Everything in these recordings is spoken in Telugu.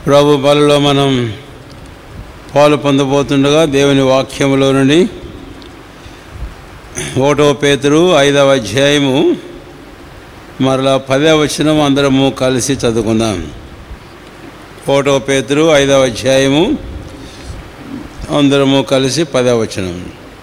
ప్రభు బలలో మనం పాలు పొందబోతుండగా దేవుని వాక్యములో నుండి ఒకటో పేతురు ఐదవ అధ్యాయము మరలా పదవ వచనం అందరము కలిసి చదువుకుందాం ఒకటో పేతురు ఐదవ అధ్యాయము అందరము కలిసి పదవ వచనం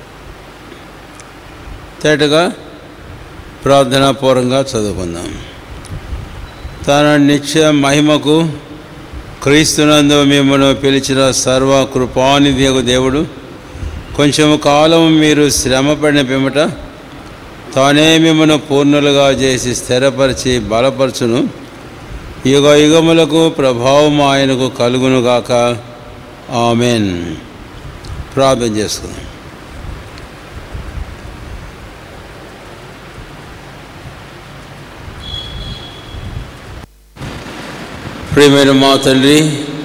తేటగా ప్రార్థనాపూర్వంగా చదువుకుందాం తన నిత్య మహిమకు క్రీస్తునందు మిమ్మల్ని పిలిచిన సర్వ కృపానిధియకు దేవుడు కొంచెము కాలం మీరు శ్రమపడిన పిమ్మట తానే మిమ్మల్ని పూర్ణులుగా చేసి స్థిరపరిచి బలపరచును యుగ యుగములకు ప్రభావం ఆయనకు కలుగునుగాక ఆమెన్ ప్రార్థన చేసుకుందాం ప్రియమైన మా తండ్రి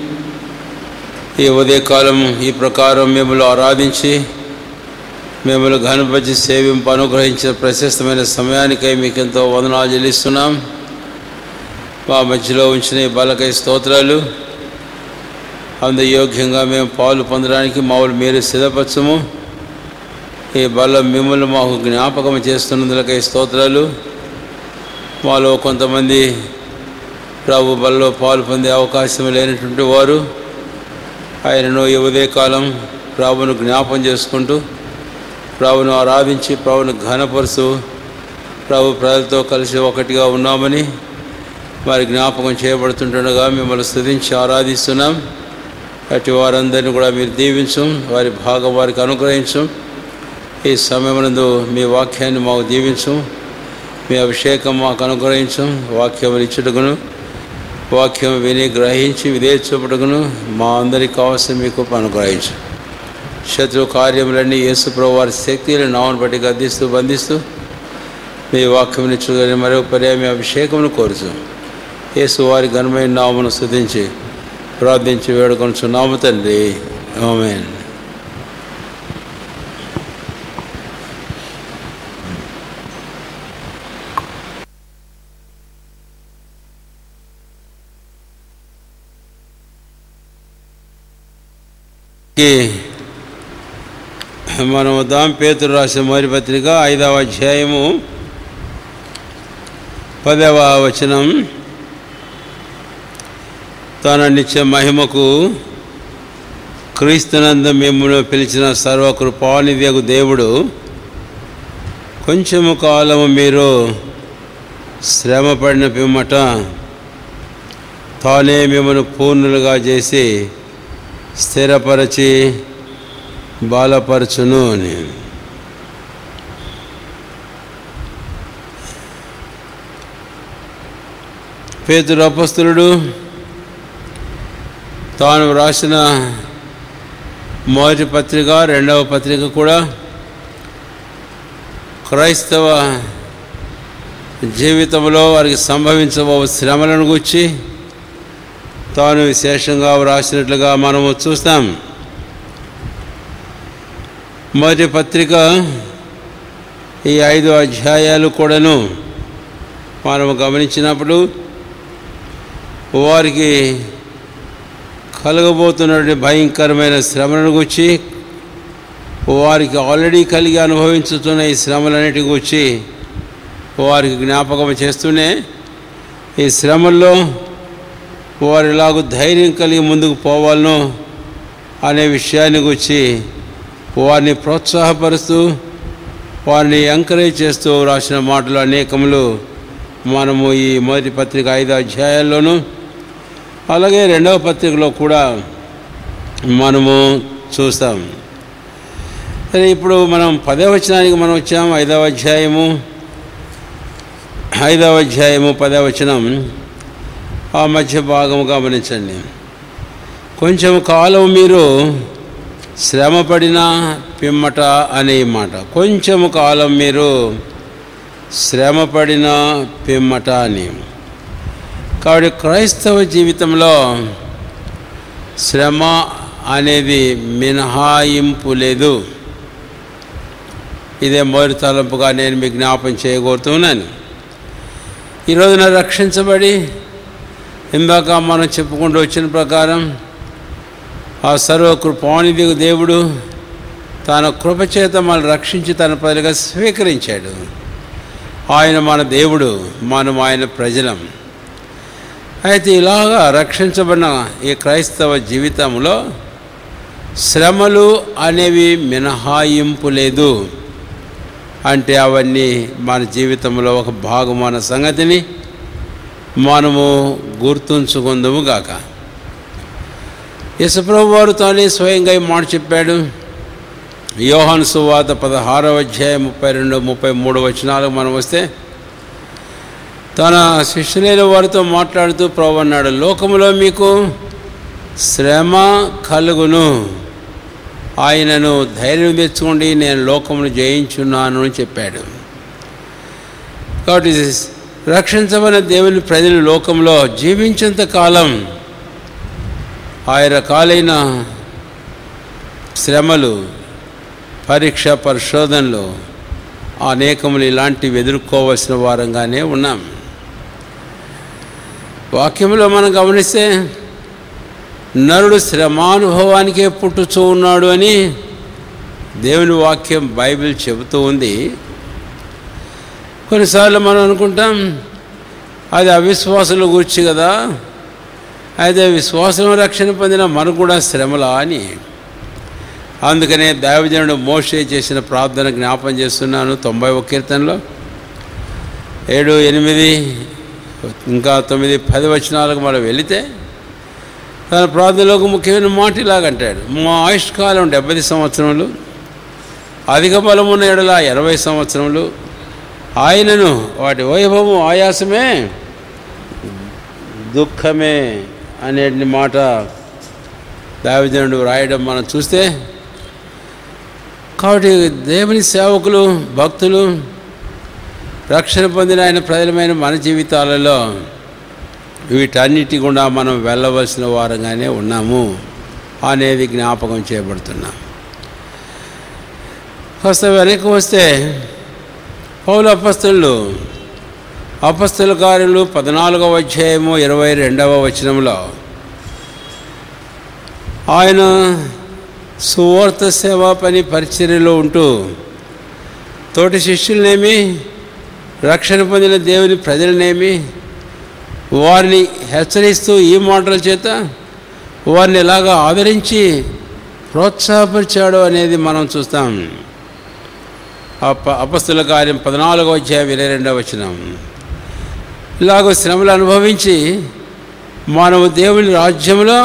ఈ ఉదయకాలం ఈ ప్రకారం మిమ్మల్ని ఆరాధించి మిమ్మల్ని ఘనపరిచి సేవింపు అనుగ్రహించిన ప్రశస్తమైన సమయానికై మీకు ఎంతో వందనాలు చెల్లిస్తున్నాం మా మధ్యలో ఉంచిన ఈ బలకై స్తోత్రాలు అందు యోగ్యంగా మేము పాలు పొందడానికి మామూలు మీరు సిద్ధపరచము ఈ బల మిమ్మల్ని మాకు జ్ఞాపకం చేస్తున్నందులకై స్తోత్రాలు మాలో కొంతమంది ప్రభు బలలో పాలు పొందే అవకాశం లేనటువంటి వారు ఆయనను ఈ ఉదయకాలం ప్రభును జ్ఞాపం చేసుకుంటూ ప్రభును ఆరాధించి ప్రభును ఘనపరుస్తూ ప్రభు ప్రజలతో కలిసి ఒకటిగా ఉన్నామని వారి జ్ఞాపకం చేయబడుతుండగా మిమ్మల్ని స్థుతించి ఆరాధిస్తున్నాం అటు వారందరినీ కూడా మీరు దీవించం వారి భాగం వారికి అనుగ్రహించం ఈ సమయమునందు మీ వాక్యాన్ని మాకు దీవించం మీ అభిషేకం మాకు అనుగ్రహించం వాక్యం ఇచ్చుటకును వాక్యం విని గ్రహించి విధేయచూపుటకును మా అందరికి కావాల్సిన మీకు అనుగ్రహించు శత్రు కార్యములన్నీ యేసుప్రభు వారి శక్తిని నామను బట్టి గద్దిస్తూ బంధిస్తూ మీ వాక్యం ఇచ్చుకొని మరో పర్యాయ మీ అభిషేకమును కోరుచు యేసు వారి ఘనమైన నామను స్థుతించి ప్రార్థించి వేడుకొనుచున్నాము తండ్రి ఆమెన్ కి మనం దాం పేతురు రాసిన మొదటి పత్రిక ఐదవ అధ్యాయము పదవ వచనం తన నిత్య మహిమకు క్రీస్తునందు మిమ్మల్ని పిలిచిన సర్వకృపానిధియకు దేవుడు కొంచెము కాలము మీరు శ్రమపడిన పిమ్మట తానే మిమ్మల్ని పూర్ణులుగా చేసి స్థిరపరచి బాలపరచును అని పేతురు అపస్తులుడు తాను వ్రాసిన మొదటి పత్రిక రెండవ పత్రిక కూడా క్రైస్తవ జీవితంలో వారికి సంభవించబో శ్రమలను గుర్చి తాను విశేషంగా వ్రాసినట్లుగా మనము చూస్తాం మొదటి పత్రిక ఈ ఐదు అధ్యాయాలు కూడాను మనము గమనించినప్పుడు వారికి కలగబోతున్నటువంటి భయంకరమైన శ్రమలను గురించి వారికి ఆల్రెడీ కలిగి అనుభవించుతున్న ఈ శ్రమలన్నిటి గురించి వారికి జ్ఞాపకం చేస్తూనే ఈ శ్రమల్లో వారు ఎలాగో ధైర్యం కలిగి ముందుకు పోవాలనో అనే విషయాన్ని గురించి వారిని ప్రోత్సాహపరుస్తూ వారిని ఎంకరేజ్ చేస్తూ రాసిన మాటలు అనేకములు మనము ఈ మొదటి పత్రిక ఐదు అధ్యాయాల్లోనూ అలాగే రెండవ పత్రికలో కూడా మనము చూస్తాం సరే ఇప్పుడు మనం పదవ వచనానికి మనం వచ్చాము ఐదవ అధ్యాయము ఐదవ అధ్యాయము పదవ వచనం ఆ మధ్య భాగం గమనించండి కొంచెం కాలం మీరు శ్రమపడిన పిమ్మట అనే మాట కొంచెము కాలం మీరు శ్రమపడిన పిమ్మట అని కాబట్టి క్రైస్తవ జీవితంలో శ్రమ అనేది మినహాయింపు లేదు ఇదే మొదటి తలంపుగా నేను మీకు జ్ఞాపం చేయగోరుతున్నాను ఈ రోజున రక్షించబడి ఇందాక మనం చెప్పుకుంటూ వచ్చిన ప్రకారం ఆ సర్వకృపానిధి దేవుడు తన కృపచేత మనల్ని రక్షించి తన ప్రజలుగా స్వీకరించాడు ఆయన మన దేవుడు మనం ఆయన ప్రజలం అయితే ఇలాగా రక్షించబడిన ఈ క్రైస్తవ జీవితంలో శ్రమలు అనేవి మినహాయింపు లేదు అంటే అవన్నీ మన జీవితంలో ఒక భాగమైన సంగతిని మనము గుర్తుంచుకుందాము గాక యశప్రభు వారు తానే స్వయంగా ఈ మాట చెప్పాడు యోహాను సువాత పదహారవ అధ్యాయం ముప్పై రెండు ముప్పై మూడు వచనాలకు మనం వస్తే తన శిష్యులైన వారితో మాట్లాడుతూ ప్రభు అన్నాడు లోకములో మీకు శ్రమ కలుగును ఆయనను ధైర్యం తెచ్చుకోండి నేను లోకమును జయించున్నాను అని చెప్పాడు కాబట్టి రక్షించబడిన దేవుని ప్రజలు లోకంలో జీవించేంత కాలం ఆయన రకాలైన శ్రమలు పరీక్ష పరిశోధనలు అనేకములు ఇలాంటివి ఎదుర్కోవలసిన వారంగానే ఉన్నాం వాక్యంలో మనం గమనిస్తే నరుడు శ్రమానుభవానికే పుట్టుచూ ఉన్నాడు అని దేవుని వాక్యం బైబిల్ చెబుతూ ఉంది కొన్నిసార్లు మనం అనుకుంటాం అది అవిశ్వాసుల గురించి కదా అయితే విశ్వాసం రక్షణ పొందిన మనకు కూడా శ్రమలా అని అందుకనే దైవజనుడు మోషే చేసిన ప్రార్థన జ్ఞాపం చేస్తున్నాను తొంభై ఒక కీర్తనలో ఏడు ఎనిమిది ఇంకా తొమ్మిది పది వచనాలకు మనం వెళితే తన ప్రార్థనలో ఒక ముఖ్యమైన మాట ఇలాగంటాడు మా ఆయుష్కాలం డెబ్బై సంవత్సరములు అధిక బలం ఉన్న ఎడల ఎనభై సంవత్సరములు ఆయనను వాటి వైభవం ఆయాసమే దుఃఖమే అనే మాట దావిజనుడు రాయడం మనం చూస్తే కాబట్టి దేవుని సేవకులు భక్తులు రక్షణ పొందిన ఆయన ప్రజలమైన మన జీవితాలలో వీటన్నిటి గుండా మనం వెళ్ళవలసిన వారంగానే ఉన్నాము అనేది జ్ఞాపకం చేయబడుతున్నాం కాస్త వెనక్కి వస్తే పౌలు అపస్తులు అపస్తుల కార్యములు పద్నాలుగవ అధ్యాయము ఇరవై రెండవ వచనంలో ఆయన సువార్త సేవా పని పరిచర్యలో ఉంటూ తోటి శిష్యులనేమి రక్షణ పొందిన దేవుని ప్రజలనేమి వారిని హెచ్చరిస్తూ ఈ మాటల చేత వారిని ఎలాగ ఆదరించి ప్రోత్సాహపరిచాడు అనేది మనం చూస్తాం అప అపస్తుల కార్యం పద్నాలుగో అధ్యాయం ఇరవై రెండవ వచనం ఇలాగ శ్రమలు అనుభవించి మనము దేవుని రాజ్యంలో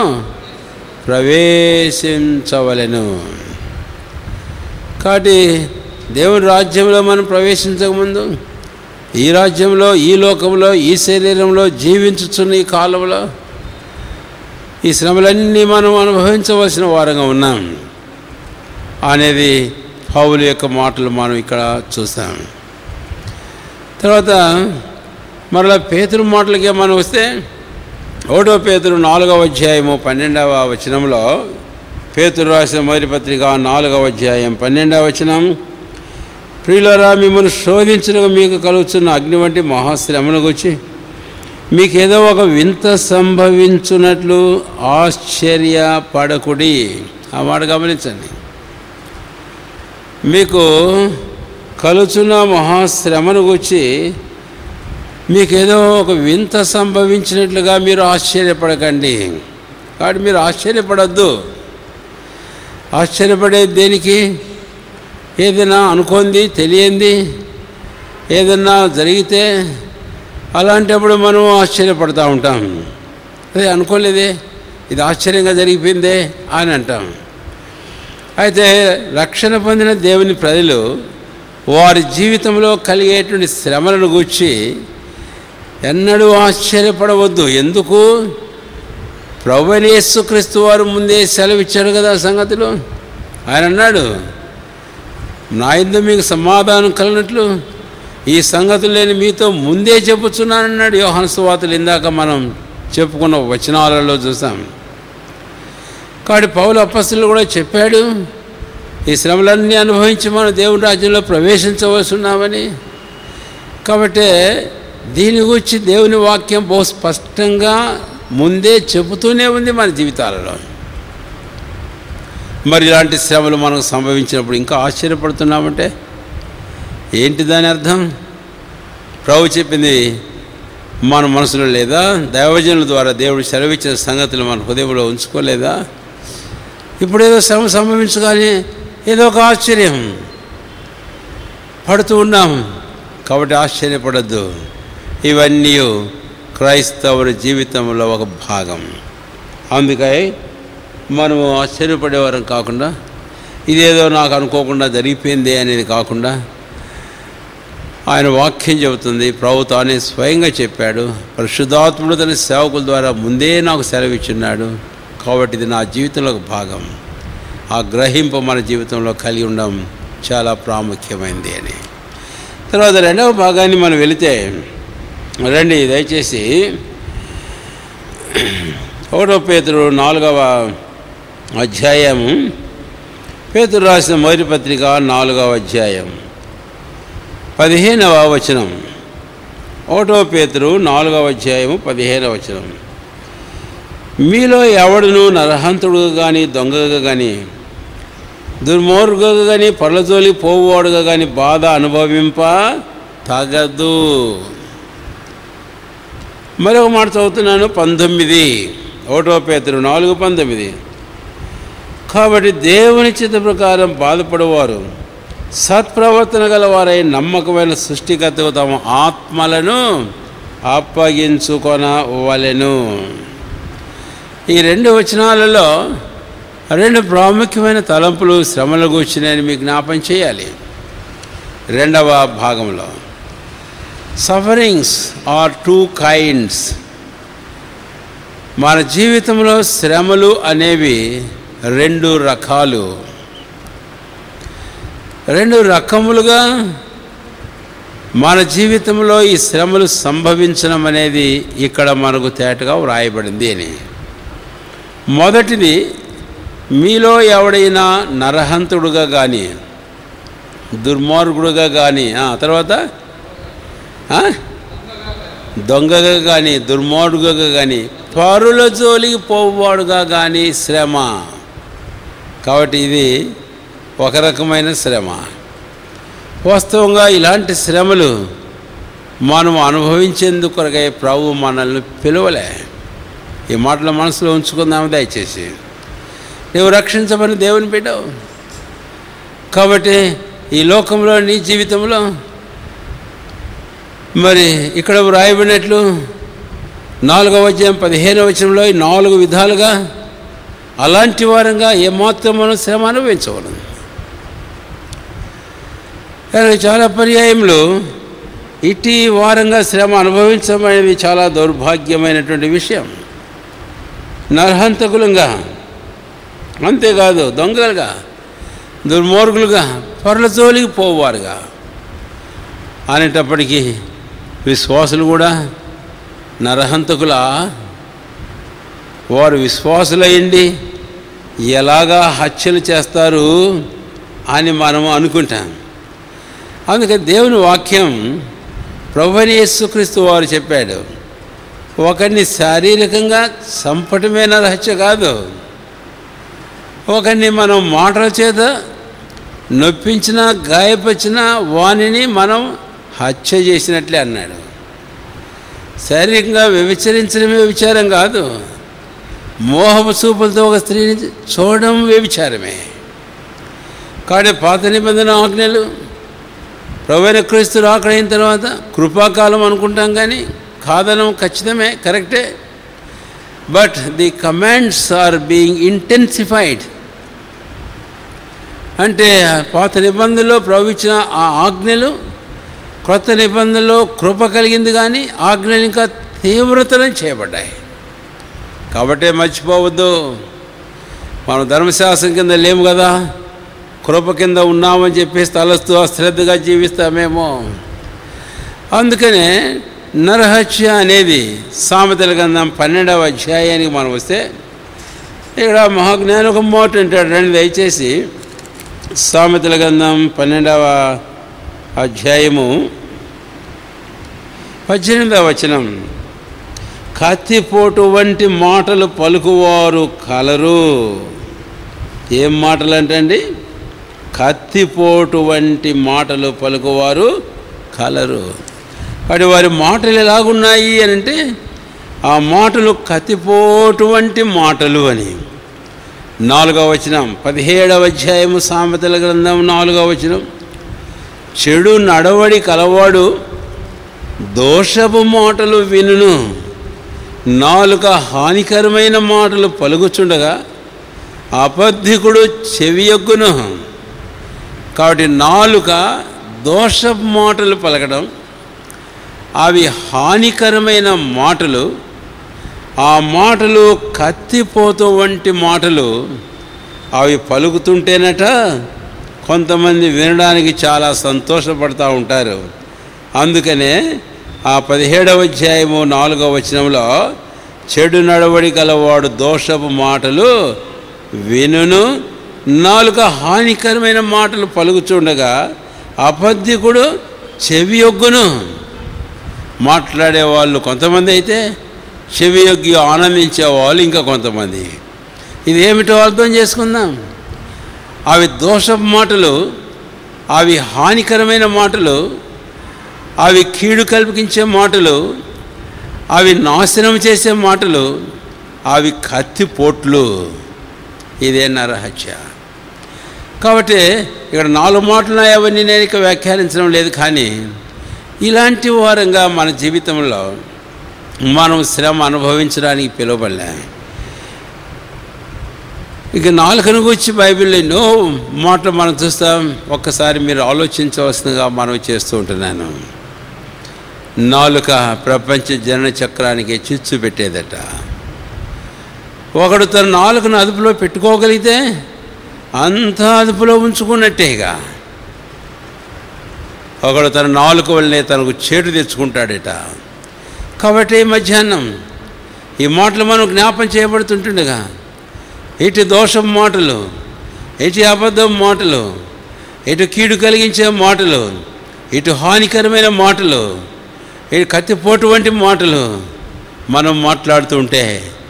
ప్రవేశించవలెను కాబట్టి దేవుని రాజ్యంలో మనం ప్రవేశించకముందు ఈ రాజ్యంలో ఈ లోకంలో ఈ శరీరంలో జీవించుచున్న ఈ కాలంలో ఈ శ్రమలన్నీ మనం అనుభవించవలసిన వారంగా ఉన్నాం అనేది పౌలు యొక్క మాటలు మనం ఇక్కడ చూస్తాం తర్వాత మరలా పేతురు మాటలకే మనం వస్తే ఒకటో పేతురు నాలుగవ అధ్యాయము పన్నెండవ వచనంలో పేతురు రాసిన మొదటి పత్రిక నాలుగవ అధ్యాయం పన్నెండవ వచనం ప్రియులరా మిమ్మల్ని శోధించడం మీకు కలుగుతున్న అగ్ని వంటి మహాశ్రమను గురించి మీకు ఏదో ఒక వింత సంభవించున్నట్లు ఆశ్చర్యపడకుడి ఆ మాట గమనించండి మీకు కలుచున్న మహాశ్రమను గురించి మీకేదో ఒక వింత సంభవించినట్లుగా మీరు ఆశ్చర్యపడకండి కాబట్టి మీరు ఆశ్చర్యపడద్దు ఆశ్చర్యపడే దేనికి ఏదైనా అనుకోంది తెలియంది ఏదన్నా జరిగితే అలాంటప్పుడు మనం ఆశ్చర్యపడుతూ ఉంటాం అదే అనుకోలేదే ఇది ఆశ్చర్యంగా జరిగిపోయిందే అని అంటాం అయితే రక్షణ పొందిన దేవుని ప్రజలు వారి జీవితంలో కలిగేటువంటి శ్రమలను గూర్చి ఎన్నడూ ఆశ్చర్యపడవద్దు ఎందుకు ప్రభునేశ్వక్రీస్తు వారు ముందే సెలవిచ్చాడు కదా ఆ సంగతిలో ఆయన అన్నాడు నా ఇందు మీకు సమాధానం కలిగినట్లు ఈ సంగతులు నేను మీతో ముందే చెప్పుచున్నానన్నాడు యోహాను సువార్తలు ఇందాక మనం చెప్పుకున్న వచనాలలో చూసాం కాబట్టి పౌలు అపస్తులు కూడా చెప్పాడు ఈ శ్రమలన్నీ అనుభవించి మనం దేవుని రాజ్యంలో ప్రవేశించవలసి ఉన్నామని కాబట్టి దీని గురించి దేవుని వాక్యం బహు స్పష్టంగా ముందే చెబుతూనే ఉంది మన జీవితాలలో మరి ఇలాంటి శ్రమలు మనకు సంభవించినప్పుడు ఇంకా ఆశ్చర్యపడుతున్నామంటే ఏంటి దాని అర్థం ప్రభు చెప్పింది మన మనసులో లేదా దైవజనుల ద్వారా దేవుడు సెలవిచ్చిన సంగతులు మన హృదయంలో ఉంచుకోలేదా ఇప్పుడు ఏదో శ్రమ సంభవించగానే ఏదో ఒక ఆశ్చర్యం పడుతూ ఉన్నాం కాబట్టి ఆశ్చర్యపడద్దు ఇవన్నీ క్రైస్తవుల జీవితంలో ఒక భాగం అందుకై మనము ఆశ్చర్యపడేవారం కాకుండా ఇదేదో నాకు అనుకోకుండా జరిగిపోయింది అనేది కాకుండా ఆయన వాక్యం చెబుతుంది ప్రభు తానే స్వయంగా చెప్పాడు పరిశుద్ధాత్ముడు తన సేవకుల ద్వారా ముందే నాకు సెలవిచ్చున్నాడు కాబట్టి ఇది నా జీవితంలో ఒక భాగం ఆ గ్రహింపు మన జీవితంలో కలిగి ఉండడం చాలా ప్రాముఖ్యమైనది అని తర్వాత రెండవ భాగాన్ని మనం వెళితే రండి దయచేసి ఒకటో పేతురు నాలుగవ అధ్యాయము పేతురు రాసిన మొదటి పత్రిక నాలుగవ అధ్యాయం పదిహేనవ వచనం ఒకటో పేతురు నాలుగవ అధ్యాయము పదిహేనవ వచనం మీలో ఎవడును నరహంతుడుగా కానీ దొంగగా కానీ దుర్మార్గుగా కానీ పర్లజోలి పోవువాడుగా కానీ బాధ అనుభవింప తగదు మరొక మాట చదువుతున్నాను పంతొమ్మిది ఒకటో పేతురు నాలుగు పంతొమ్మిది కాబట్టి దేవుని చిత్త ప్రకారం బాధపడేవారు సత్ప్రవర్తన గలవారై నమ్మకమైన సృష్టికర్తకు తమ ఆత్మలను అప్పగించుకొనవలెను ఈ రెండు వచనాలలో రెండు ప్రాముఖ్యమైన తలంపులు శ్రమల కూర్చున్నాయని మీకు జ్ఞాపం చేయాలి రెండవ భాగంలో సఫరింగ్స్ ఆర్ టూ కైండ్స్ మన జీవితంలో శ్రమలు అనేవి రెండు రకాలు రెండు రకములుగా మన జీవితంలో ఈ శ్రమలు సంభవించడం అనేది ఇక్కడ మనకు తేటగా వ్రాయబడింది అని మొదటిది మీలో ఎవడైనా నరహంతుడుగా కానీ దుర్మార్గుడుగా కానీ ఆ తర్వాత ఆ? దొంగగా కానీ దుర్మార్గుగా కానీ పరుల జోలికి పోవాడుగా కానీ శ్రమ కాబట్టి ఇది ఒక రకమైన శ్రమ వాస్తవంగా ఇలాంటి శ్రమలు మనం అనుభవించేందుకు కొరకై ప్రభు మనల్ని పిలువలే ఈ మాటలు మనసులో ఉంచుకుందాము దయచేసి నువ్వు రక్షించమని దేవుని బిడ్డవు కాబట్టి ఈ లోకంలో నీ జీవితంలో మరి ఇక్కడ వ్రాయబడినట్లు నాలుగవ అధ్యాయం పదిహేనవ వచనంలో ఈ నాలుగు విధాలుగా అలాంటి వారంగా ఏమాత్రం మనం శ్రమ అనుభవించవలను కానీ చాలా పర్యాయంలో ఇటీ వారంగా శ్రమ అనుభవించడం అనేది చాలా దౌర్భాగ్యమైనటువంటి విషయం నరహంతకులంగా అంతేకాదు దొంగలుగా దుర్మార్గులుగా పరుల జోలికి పోవారుగా అనేటప్పటికీ విశ్వాసులు కూడా నరహంతకుల వారు విశ్వాసులయ్యండి ఎలాగా హత్యలు చేస్తారు అని మనం అనుకుంటాం అందుకని దేవుని వాక్యం ప్రభుని యేసుక్రీస్తు వారు చెప్పాడు ఒకరిని శారీరకంగా చంపటమే నరహత్య కాదు ఒకరిని మనం మాటల చేత నొప్పించిన గాయపరిచిన వాణిని మనం హత్య చేసినట్లే అన్నాడు శారీరకంగా వ్యభిచరించడమే విచారం కాదు మోహపు చూపులతో ఒక స్త్రీని చూడడం వ్యభిచారమే కాబట్టి పాత నిబంధన ఆజ్ఞలు ప్రవీణ క్రీస్తులు ఆకడైన తర్వాత కృపాకాలం అనుకుంటాం కానీ కాదనం ఖచ్చితమే కరెక్టే but the commands are being intensified అంటే పాత నిబంధనలో ప్రవచించిన ఆ ఆజ్ఞలు కొత్త నిబంధనలో కృప కలిగింది కానీ ఆజ్ఞలు ఇంకా తీవ్రతరం చేయబడ్డాయి కాబట్టే మర్చిపోవద్దు మనం ధర్మశాస్త్రం కింద లేము కదా కృప కింద ఉన్నామని చెప్పేసి తలస్తూ అశ్రద్ధగా జీవిస్తామేమో అందుకనే నరహత్య అనేది సామెతల గంధం పన్నెండవ అధ్యాయానికి మనం వస్తే ఇక్కడ మహాజ్ఞాని ఒక మోట అంటాడు రండి దయచేసి సామెతల గంధం పన్నెండవ అధ్యాయము పద్దెనిమిదవ వచనం కత్తిపోటు వంటి మాటలు పలుకువారు కలరు ఏం మాటలు అంటే అండి కత్తిపోటు వంటి మాటలు పలుకువారు కలరు వాటి వారి మాటలు ఎలాగున్నాయి అని అంటే ఆ మాటలు కత్తిపోటు వంటి మాటలు అని నాలుగవ వచనం పదిహేడవ అధ్యాయము సామెతల గ్రంథం నాలుగవ వచనం చెడు నడవడి కలవాడు దోషపు మాటలు వినును నాలుక హానికరమైన మాటలు పలుకుచుండగా అబద్ధికుడు చెవియొగ్గును కాబట్టి నాలుక దోషపు మాటలు పలకడం అవి హానికరమైన మాటలు ఆ మాటలు కత్తిపోతు వంటి మాటలు అవి పలుకుతుంటేనట కొంతమంది వినడానికి చాలా సంతోషపడుతూ ఉంటారు అందుకనే ఆ పదిహేడవ అధ్యాయము నాలుగవ వచనంలో చెడు నడవడి గలవాడు దోషపు మాటలు వినును నాలుక హానికరమైన మాటలు పలుకుచుండగా అబద్ధికుడు చెవి యొగ్గును మాట్లాడే వాళ్ళు కొంతమంది అయితే చెవి యొగ్గి ఆనందించే వాళ్ళు ఇంకా కొంతమంది ఇది ఏమిటో అర్థం చేసుకుందాం అవి దోషపు మాటలు అవి హానికరమైన మాటలు అవి కీడు కల్పించే మాటలు అవి నాశనం చేసే మాటలు అవి కత్తిపోట్లు ఇదే నరహత్య కాబట్టి ఇక్కడ నాలుగు మాటలు ఉన్నాయి అవన్నీ నేను ఇక వ్యాఖ్యానించడం లేదు కానీ ఇలాంటి వారంగా మన జీవితంలో మనం శ్రమ అనుభవించడానికి పిలువబడలే ఇక నాలుకను గురించి బైబిల్లో ఎన్నో మాటలు మనం చూస్తాం ఒక్కసారి మీరు ఆలోచించవలసిందిగా మనం చేస్తూ ఉంటున్నాను నాలుక ప్రపంచ జన చక్రానికి చిచ్చు పెట్టేదట ఒకడు తన నాలుకను అదుపులో పెట్టుకోగలిగితే అంతా అదుపులో ఉంచుకున్నట్టేగా ఒకడు తన నాలుక వల్లనే తనకు చేటు తెచ్చుకుంటాడట కాబట్టి ఈ మధ్యాహ్నం ఈ మాటలు మనం జ్ఞాపం చేయబడుతుంటుండగా ఇటు దోషం మాటలు ఇటు అబద్ధం మాటలు ఇటు కీడు కలిగించే మాటలు ఇటు హానికరమైన మాటలు ఇటు కత్తిపోటు వంటి మాటలు మనం మాట్లాడుతుంటే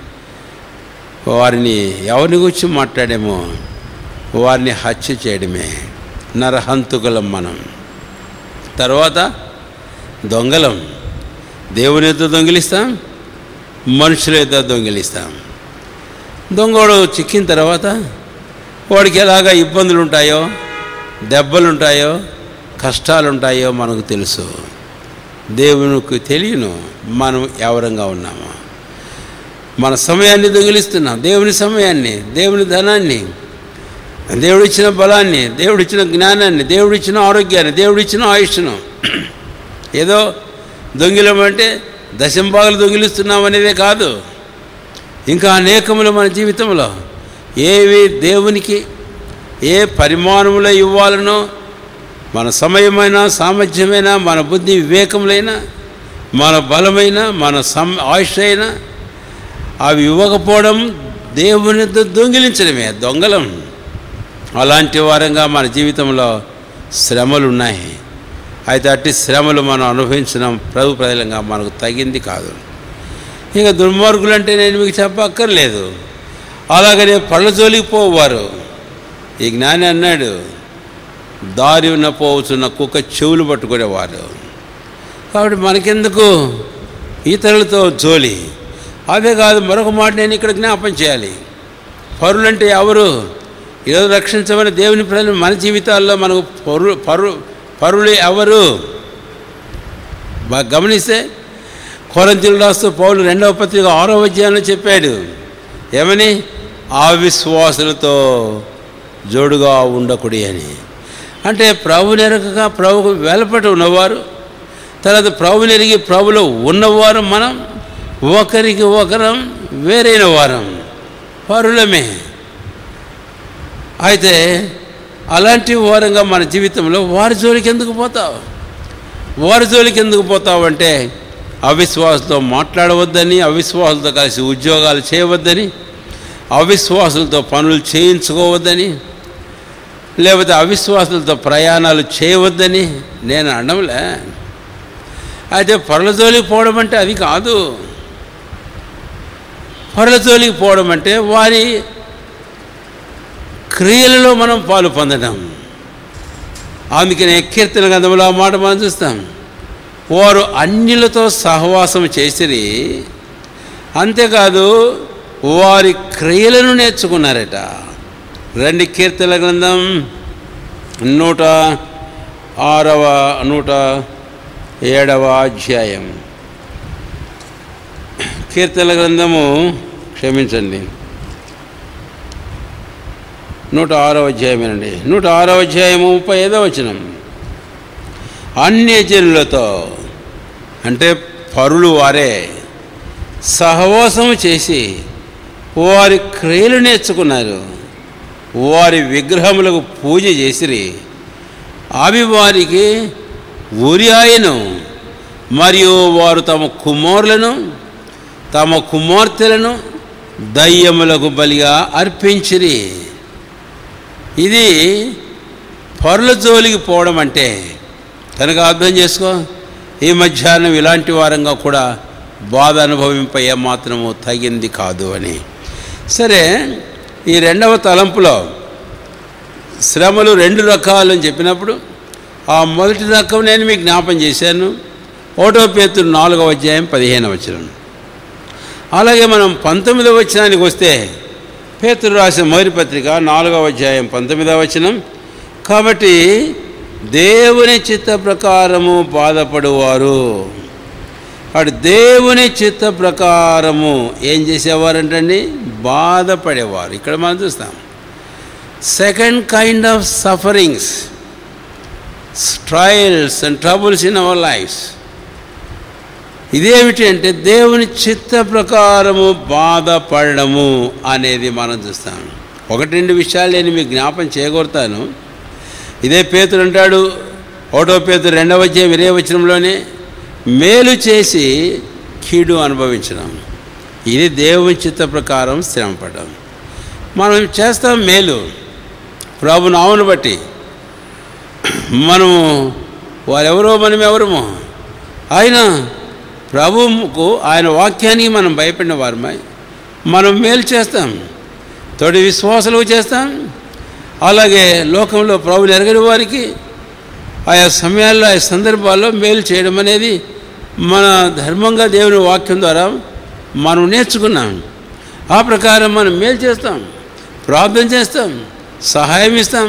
వారిని ఎవరిని గురించి మాట్లాడేమో వారిని హత్య చేయడమే నరహంతుకులం మనం తర్వాత దొంగలం దేవునితో దొంగిలిస్తాం మనుషులతో దొంగిలిస్తాం దొంగోడు చిక్కిన తర్వాత వాడికి ఎలాగ ఇబ్బందులు ఉంటాయో దెబ్బలు ఉంటాయో కష్టాలు ఉంటాయో మనకు తెలుసు దేవునికి తెలియను మనం ఎవరంగా ఉన్నామో మన సమయాన్ని దొంగిలిస్తున్నాం దేవుని సమయాన్ని దేవుని ధనాన్ని దేవుడిచ్చిన బలాన్ని దేవుడిచ్చిన జ్ఞానాన్ని దేవుడిచ్చిన ఆరోగ్యాన్ని దేవుడిచ్చిన ఆయుష్ను ఏదో దొంగిలం అంటే దశంభాగాలు దొంగిలిస్తున్నాం అనేదే కాదు ఇంకా అనేకములు మన జీవితంలో ఏవి దేవునికి ఏ పరిమాణంలో ఇవ్వాలనో మన సమయమైన సామర్థ్యమైన మన బుద్ధి వివేకములైన మన బలమైన మన సం ఆయుష్ అయినా అవి ఇవ్వకపోవడం దేవుని దొంగిలించడమే దొంగలం అలాంటి వారంగా మన జీవితంలో శ్రమలు ఉన్నాయి అయితే అట్టి శ్రమలు మనం అనుభవించడం ప్రభు ప్రజలంగా మనకు తగింది కాదు ఇక దుర్మార్గులు అంటే నేను మీకు చెప్పక్కర్లేదు అలాగనే పళ్ళ జోలికి పోవారు ఈ జ్ఞాని అన్నాడు దారి ఉన్న పోవచ్చున్న కుక్క చెవులు పట్టుకునేవారు కాబట్టి మనకెందుకు ఇతరులతో జోలి అదే కాదు మరొక మాట నేను ఇక్కడ జ్ఞాపం చేయాలి పరులంటే ఎవరు ఈరోజు రక్షించమని దేవుని ప్రజలు మన జీవితాల్లో మనకు పరు పరు పరులు ఎవరు బాగా గమనిస్తే కొరంతిలు రాస్తూ పౌలు రెండవ పత్రిక ఆరో అధ్యాయంలో చెప్పాడు ఏమని అవిశ్వాసులతో జోడుగా ఉండకుడి అని అంటే ప్రభు నెరగక ప్రభుకు వెలపట ఉన్నవారు తర్వాత ప్రభు నెరిగి ప్రభులో ఉన్నవారు మనం ఒకరికి ఒకరం వేరైన వారం పరులమే అయితే అలాంటి వారంగా మన జీవితంలో వారి జోలికి ఎందుకు పోతావు వారి జోలికి ఎందుకు పోతావు అంటే అవిశ్వాసంతో మాట్లాడవద్దని అవిశ్వాసులతో కలిసి ఉద్యోగాలు చేయవద్దని అవిశ్వాసులతో పనులు చేయించుకోవద్దని లేకపోతే అవిశ్వాసులతో ప్రయాణాలు చేయవద్దని నేను అనడంలే అయితే పరుల జోలికి పోవడం అంటే అది కాదు పరలతోలికి పోవడం అంటే వారి క్రియలలో మనం పాలు పొందడం అందుకనే కీర్తన గంధంలో ఆ మాట మనం చూస్తాం వారు అన్యులతో సహవాసం చేసిరి అంతేకాదు వారి క్రియలను నేర్చుకున్నారట రెండు కీర్తన గ్రంథం నూట ఆరవ నూట ఏడవ అధ్యాయం కీర్తన గ్రంథము క్షమించండి నూట ఆరవ అధ్యాయమేనండి నూట ఆరవ అధ్యాయము ముప్పై ఐదో వచనం అన్యజనులతో అంటే పరులు వారే సహవాసము చేసి వారి క్రియలు నేర్చుకున్నారు వారి విగ్రహములకు పూజ చేసిరి అవి వారికి ఊరి ఆయను మరియు వారు తమ కుమారులను తమ కుమార్తెలను దయ్యములకు బలిగా అర్పించిరి ఇది పరుల జోలికి పోవడం అంటే కనుక అర్థం చేసుకో ఈ మధ్యాహ్నం ఇలాంటి వారంగా కూడా బాధ అనుభవింప ఏమాత్రము తగింది కాదు అని సరే ఈ రెండవ తలంపులో శ్రమలు రెండు రకాలు అని చెప్పినప్పుడు ఆ మొదటి రకం నేను మీకు జ్ఞాపం చేశాను ఓటో పేతురు నాలుగవ అధ్యాయం పదిహేనవ వచనం అలాగే మనం పంతొమ్మిదవ వచనానికి వస్తే పేతురు రాసిన మొదటి పత్రిక నాలుగవ అధ్యాయం పంతొమ్మిదవ వచనం కాబట్టి దేవుని చిత్త ప్రకారము బాధపడువారు వాడు దేవుని చిత్త ప్రకారము ఏం చేసేవారంటండి బాధపడేవారు ఇక్కడ మనం చూస్తాం second kind of sufferings trials and troubles in our lives ఇదేమిటి అంటే దేవుని చిత్త ప్రకారము బాధపడము అనేది మనం చూస్తాం ఒకటి రెండు విషయాలు నేను మీకు జ్ఞాపం చేయగొడతాను ఇదే పేతుడు అంటాడు ఒకటో పేతుడు రెండవ అధ్యాయం ఇరే వచనంలోనే మేలు చేసి కీడు అనుభవించడం ఇది దేవుని చిత్త ప్రకారం శ్రమపడడం మనం చేస్తాం మేలు ప్రభు నామును బట్టి మనము వారెవరో మనం ఎవరమో ఆయన ప్రభువుకు ఆయన వాక్యానికి మనం భయపడిన వారమై మనం మేలు చేస్తాం తోటి విశ్వాసాలు చేస్తాం అలాగే లోకంలో ప్రభుని ఎరగని వారికి ఆయా సమయాల్లో ఆయా సందర్భాల్లో మేలు చేయడం అనేది మన ధర్మంగా దేవుని వాక్యం ద్వారా మనం నేర్చుకున్నాం ఆ ప్రకారం మనం మేలు చేస్తాం ప్రార్థన చేస్తాం సహాయం ఇస్తాం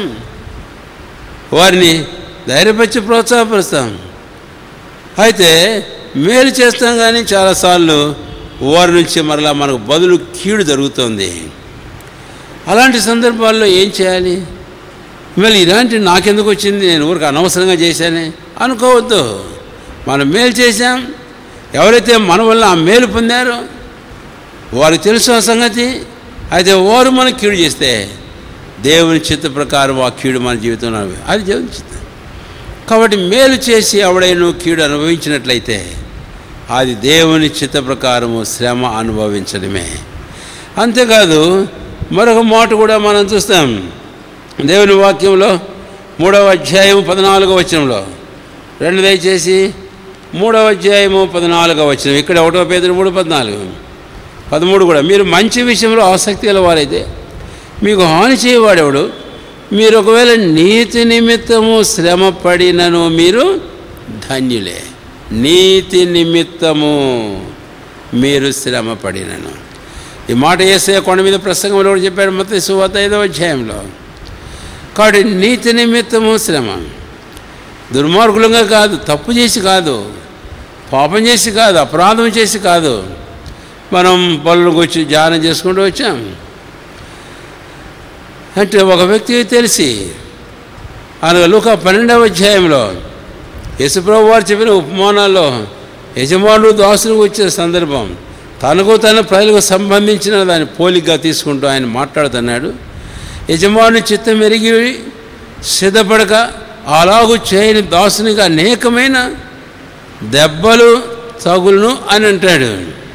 వారిని ధైర్యపరిచి ప్రోత్సాహపరుస్తాం అయితే మేలు చేస్తాం కానీ చాలాసార్లు వారి నుంచి మరలా మనకు బదులు కీడు జరుగుతుంది అలాంటి సందర్భాల్లో ఏం చేయాలి మళ్ళీ ఇలాంటి నాకెందుకు వచ్చింది నేను ఊరికి అనవసరంగా చేశానే అనుకోవద్దు మనం మేలు చేశాం ఎవరైతే మన వల్ల ఆ మేలు పొందారో వారికి తెలుసు ఆ సంగతి అయితే వారు మనకు కీడు చేస్తే దేవుని చిత్త ప్రకారం ఆ కీడు మన జీవితంలో అది దేవుని చిత్తం కాబట్టి మేలు చేసి ఎవడైనా కీడు అనుభవించినట్లయితే అది దేవుని చిత్త ప్రకారము శ్రమ అనుభవించడమే అంతేకాదు మరొక మాట కూడా మనం చూస్తాం దేవుని వాక్యంలో మూడవ అధ్యాయము పద్నాలుగవ వచనంలో రెండు దయచేసి మూడవ అధ్యాయము పద్నాలుగవ వచనం ఇక్కడ ఒకటో పేదలు మూడు పద్నాలుగు పదమూడు కూడా మీరు మంచి విషయంలో ఆసక్తి గల వారైతే మీకు హాని చేయవాడెవడు మీరు ఒకవేళ నీతి నిమిత్తము శ్రమ పడినను మీరు ధన్యులే నీతి నిమిత్తము మీరు శ్రమ పడినను ఈ మాట వేసే కొండ మీద ప్రసంగంలో కూడా చెప్పాడు మొత్తం సువాత ఐదవ అధ్యాయంలో కాబట్టి నీతి నిమిత్తము శ్రమ దుర్మార్గులంగా కాదు తప్పు చేసి కాదు పాపం చేసి కాదు అపరాధం చేసి కాదు మనం పనులకు వచ్చి ధ్యానం చేసుకుంటూ వచ్చాం అంటే ఒక వ్యక్తికి తెలిసి అనగా లూక పన్నెండవ అధ్యాయంలో యశుప్రభు వారు చెప్పిన ఉపమానాల్లో యజమానుడు దాసులకు వచ్చిన సందర్భం తనకు తన ప్రజలకు సంబంధించిన దాని పోలికగా తీసుకుంటూ ఆయన మాట్లాడుతున్నాడు యజమాను చిత్తం ఎరిగి సిద్ధపడక అలాగు చేయని దాసునిగా అనేకమైన దెబ్బలు తగులును అని అంటాడు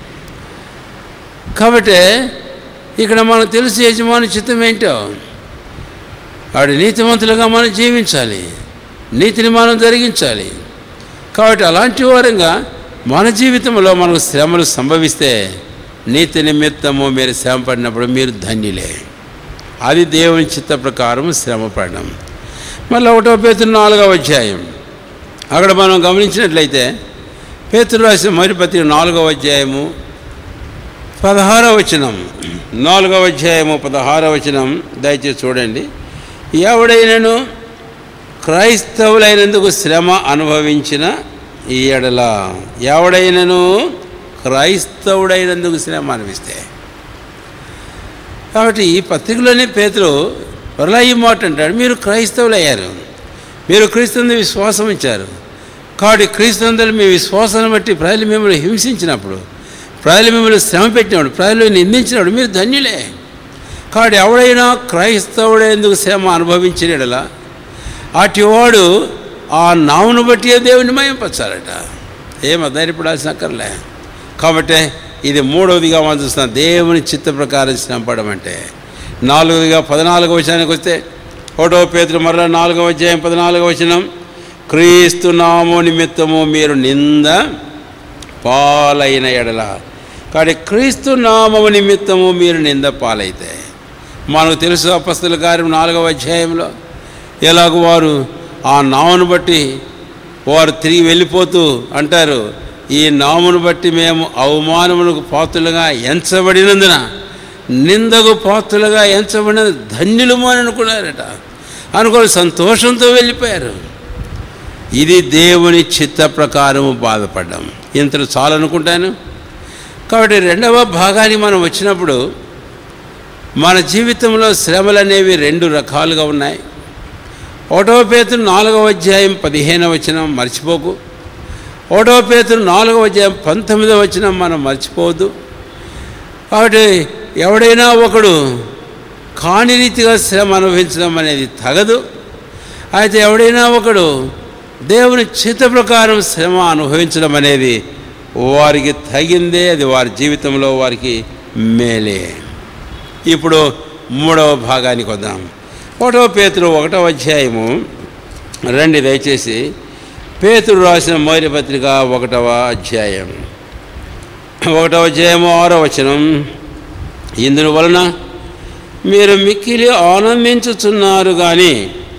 కాబట్టి ఇక్కడ మనకు తెలుసు యజమాని చిత్తం ఏంటో వాడు నీతిమంతులుగా మనం జీవించాలి నీతిని మనం జరిగించాలి కాబట్టి అలాంటి వారంగా మన జీవితంలో మనకు శ్రమలు సంభవిస్తే నీతి నిమిత్తము మీరు శ్రమ పడినప్పుడు మీరు ధన్యులే అది దేవుని చిత్త ప్రకారం శ్రమ పడడం మళ్ళీ ఒకటో పేతురు నాలుగవ అధ్యాయం అక్కడ మనం గమనించినట్లయితే పేతురు రాసిన మరి పత్రిక నాలుగవ అధ్యాయము పదహారవ వచనం నాలుగవ అధ్యాయము పదహారవ వచనం దయచేసి చూడండి ఎవడైనను క్రైస్తవులైనందుకు శ్రమ అనుభవించిన ఈ ఎడల ఎవడైనను క్రైస్తవుడైనందుకు శ్రమ అనిపిస్తే కాబట్టి ఈ పత్రికలోనే పేతులు వరలా ఈ మాట అంటాడు మీరు క్రైస్తవులు అయ్యారు మీరు క్రీస్తుని విశ్వాసం ఇచ్చారు కాబట్టి క్రీస్తునందరూ మీ విశ్వాసాన్ని బట్టి ప్రజలు మిమ్మల్ని హింసించినప్పుడు ప్రజలు మిమ్మల్ని శ్రమ పెట్టినప్పుడు ప్రజలు నిందించినప్పుడు మీరు ధన్యులే కాబట్టి ఎవడైనా క్రైస్తవుడేందుకు శ్రమ అనుభవించిన యెడల అటివాడు ఆ నామును బట్టి దేవుని మయంపరచాలట ఏం ధైర్యపడాల్సిన అక్కర్లే కాబట్టి ఇది మూడవదిగా మనం చూస్తున్నాం దేవుని చిత్త ప్రకారం శ్రమపడం అంటే నాలుగవదిగా పద్నాలుగవ వచనానికి వస్తే ఒకటో పేతులు మరలా నాలుగవ అధ్యాయం పద్నాలుగవ వచనం క్రీస్తు నామో నిమిత్తము మీరు నింద పాలైన ఎడల కాబట్టి క్రీస్తు నామము నిమిత్తము మీరు నింద పాలైతే మనకు తెలుసు అపస్తుల కార్యం నాలుగవ అధ్యాయంలో ఎలాగ వారు ఆ నామను బట్టి వారు తిరిగి వెళ్ళిపోతూ అంటారు ఈ నామును బట్టి మేము అవమానములకు పాత్రలుగా ఎంచబడినందున నిందకు పాత్రలుగా ఎంచబడిన ధన్యులము అని అనుకున్నారట అనుకోని సంతోషంతో వెళ్ళిపోయారు ఇది దేవుని చిత్త ప్రకారము బాధపడ్డాం ఇంతలో చాలనుకుంటాను కాబట్టి రెండవ భాగానికి మనం వచ్చినప్పుడు మన జీవితంలో శ్రమలు అనేవి రెండు రకాలుగా ఉన్నాయి ఒకటవ పేతురు నాలుగవ అధ్యాయం పదిహేనవ వచనం మర్చిపోకు ఒకటవ పేతురు నాలుగవ అధ్యాయం పంతొమ్మిదవ వచనం మనం మర్చిపోవద్దు కాబట్టి ఎవడైనా ఒకడు కాని రీతిగా శ్రమ అనుభవించడం అనేది తగదు అయితే ఎవడైనా ఒకడు దేవుని చిత్త ప్రకారం శ్రమ అనుభవించడం అనేది వారికి తగిందే అది వారి జీవితంలో వారికి మేలే ఇప్పుడు మూడవ భాగానికి వద్దాం ఒకటవ పేతురు ఒకటవ అధ్యాయము రండి దయచేసి పేతురు రాసిన మొదటి పత్రిక ఒకటవ అధ్యాయం ఒకటవ అధ్యాయము ఆరో వచనం ఇందుని వలన మీరు మిక్కిలి ఆనందించుచున్నారు కానీ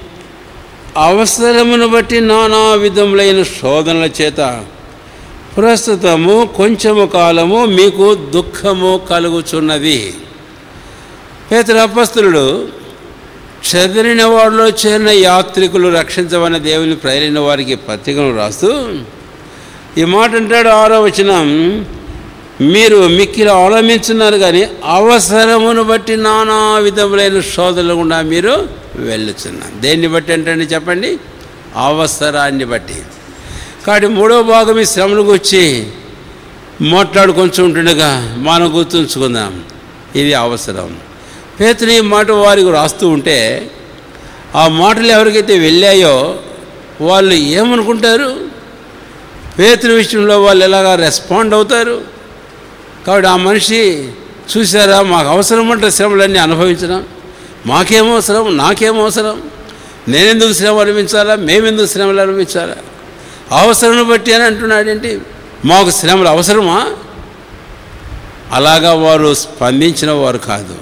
అవసరమును బట్టి నానా విధములైన శోధనల చేత ప్రస్తుతము కొంచెము కాలము మీకు దుఃఖము కలుగుచున్నది పేతురు అపస్తులుడు చెదిరిన వాడిలో చేరిన యాత్రికులు రక్షించమన్న దేవుని ప్రజలైన వారికి పత్రికను రాస్తూ ఈ మాట అంటాడు ఆరో వచనం మీరు మిక్కిలు అవలంబించున్నారు కానీ అవసరమును బట్టి నానా విధములైన శోధనలు గుండా మీరు వెళ్ళుచున్నారు దేన్ని బట్టి అంటే చెప్పండి అవసరాన్ని బట్టి కాబట్టి మూడో భాగం ఈ శ్రమలకు వచ్చి మాట్లాడుకొని ఉంటుండగా మనం గుర్తుంచుకుందాం ఇది అవసరం పేతులు ఈ మాట వారికి రాస్తూ ఉంటే ఆ మాటలు ఎవరికైతే వెళ్ళాయో వాళ్ళు ఏమనుకుంటారు పేతుల విషయంలో వాళ్ళు ఎలాగా రెస్పాండ్ అవుతారు కాబట్టి ఆ మనిషి చూసారా మాకు అవసరం అంటే శ్రమలన్నీ అనుభవించడం మాకేం అవసరం నాకేం అవసరం నేనెందుకు శ్రమ అనుభవించాలా మేమెందుకు శ్రమలు అనుభవించాలా అవసరం బట్టి అని అంటున్నాడేంటి మాకు శ్రమలు అవసరమా అలాగా వారు స్పందించిన వారు కాదు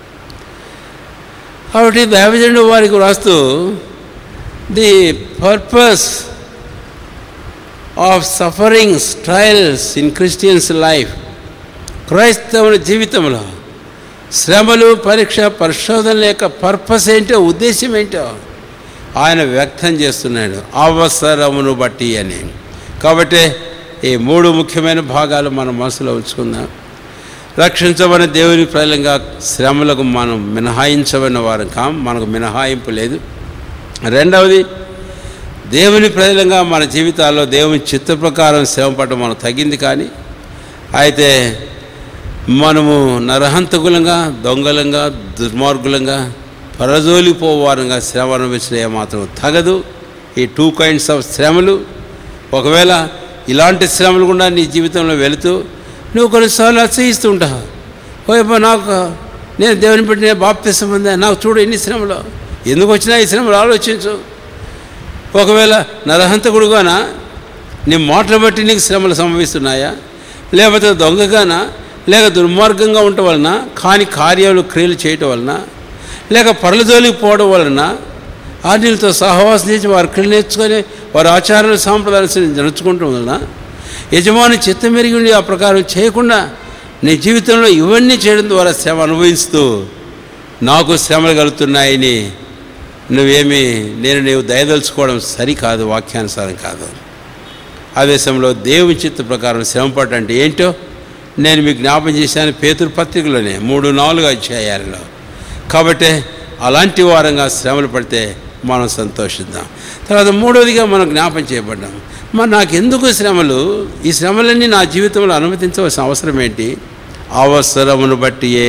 కాబట్టి దైవజనుడు వారికి రాస్తూ the purpose of sufferings trials in Christians life క్రైస్తవుల జీవితంలో శ్రమలు పరీక్ష పరిశోధనల యొక్క పర్పస్ ఏంటో ఉద్దేశం ఏంటో ఆయన వ్యక్తం చేస్తున్నాడు అవసరమును బట్టి అని కాబట్టి ఈ మూడు ముఖ్యమైన భాగాలు మన మనసులో ఉంచుకుందాం రక్షించబడిన దేవుని ప్రజలంగా శ్రమలకు మనం మినహాయించబడిన వారం కాం మనకు మినహాయింపు లేదు రెండవది దేవుని ప్రజలంగా మన జీవితాల్లో దేవుని చిత్త ప్రకారం శ్రమ పడడం మనకు తగ్గింది కానీ అయితే మనము నరహంతకులంగా దొంగలంగా దుర్మార్గులంగా పరజోలిపోవారంగా శ్రమ అనుభవించడం ఏమాత్రం తగదు ఈ టూ కైండ్స్ ఆఫ్ శ్రమలు ఒకవేళ ఇలాంటి శ్రమలు కూడా నీ జీవితంలో వెళుతూ నువ్వు కొన్నిసార్లు అసహిస్తూ ఉంటావు ఓయబ్బా నాకు నేను దేవుని పెట్టి నేను బాప్తిసం పొందా నాకు చూడు ఎన్ని శ్రమలు ఎందుకు వచ్చినా ఈ శ్రమలు ఆలోచించు ఒకవేళ నరహంతకుడుగానా నీ మాటలు బట్టి నీకు శ్రమలు సంభవిస్తున్నాయా లేకపోతే దొంగగానా లేక దుర్మార్గంగా ఉండటం వలన కాని కార్యాలు క్రియలు చేయటం వలన లేక పరలజోలికి పోవడం వలన ఆజ్ఞలతో సహవాసం చేసి వారి క్రియలు నేర్చుకొని వారి ఆచారాలు సాంప్రదాయాలు నడుచుకుంటం వలన యజమాని చిత్తం మెరిగి ఉండి ఆ ప్రకారం చేయకుండా నీ జీవితంలో ఇవన్నీ చేయడం ద్వారా శ్రమ అనుభవిస్తూ నాకు శ్రమలు కలుగుతున్నాయని నువ్వేమి నేను నీవు దయదలుచుకోవడం సరికాదు వాక్యానుసారం కాదు ఆదేశంలో దేవుని చిత్త ప్రకారం శ్రమపడ్డ అంటే ఏంటో నేను మీకు జ్ఞాపం చేశాను పేతురు పత్రికలోనే మూడు నాలుగు అధ్యాయాలలో కాబట్టి అలాంటి వారంగా శ్రమలు పడితే మనం సంతోషిద్దాం తర్వాత మూడవదిగా మనం జ్ఞాపం చేయబడ్డాం మరి నాకు ఎందుకు శ్రమలు ఈ శ్రమలన్నీ నా జీవితంలో అనుమతించవలసిన అవసరం ఏంటి అవసరమును బట్టియే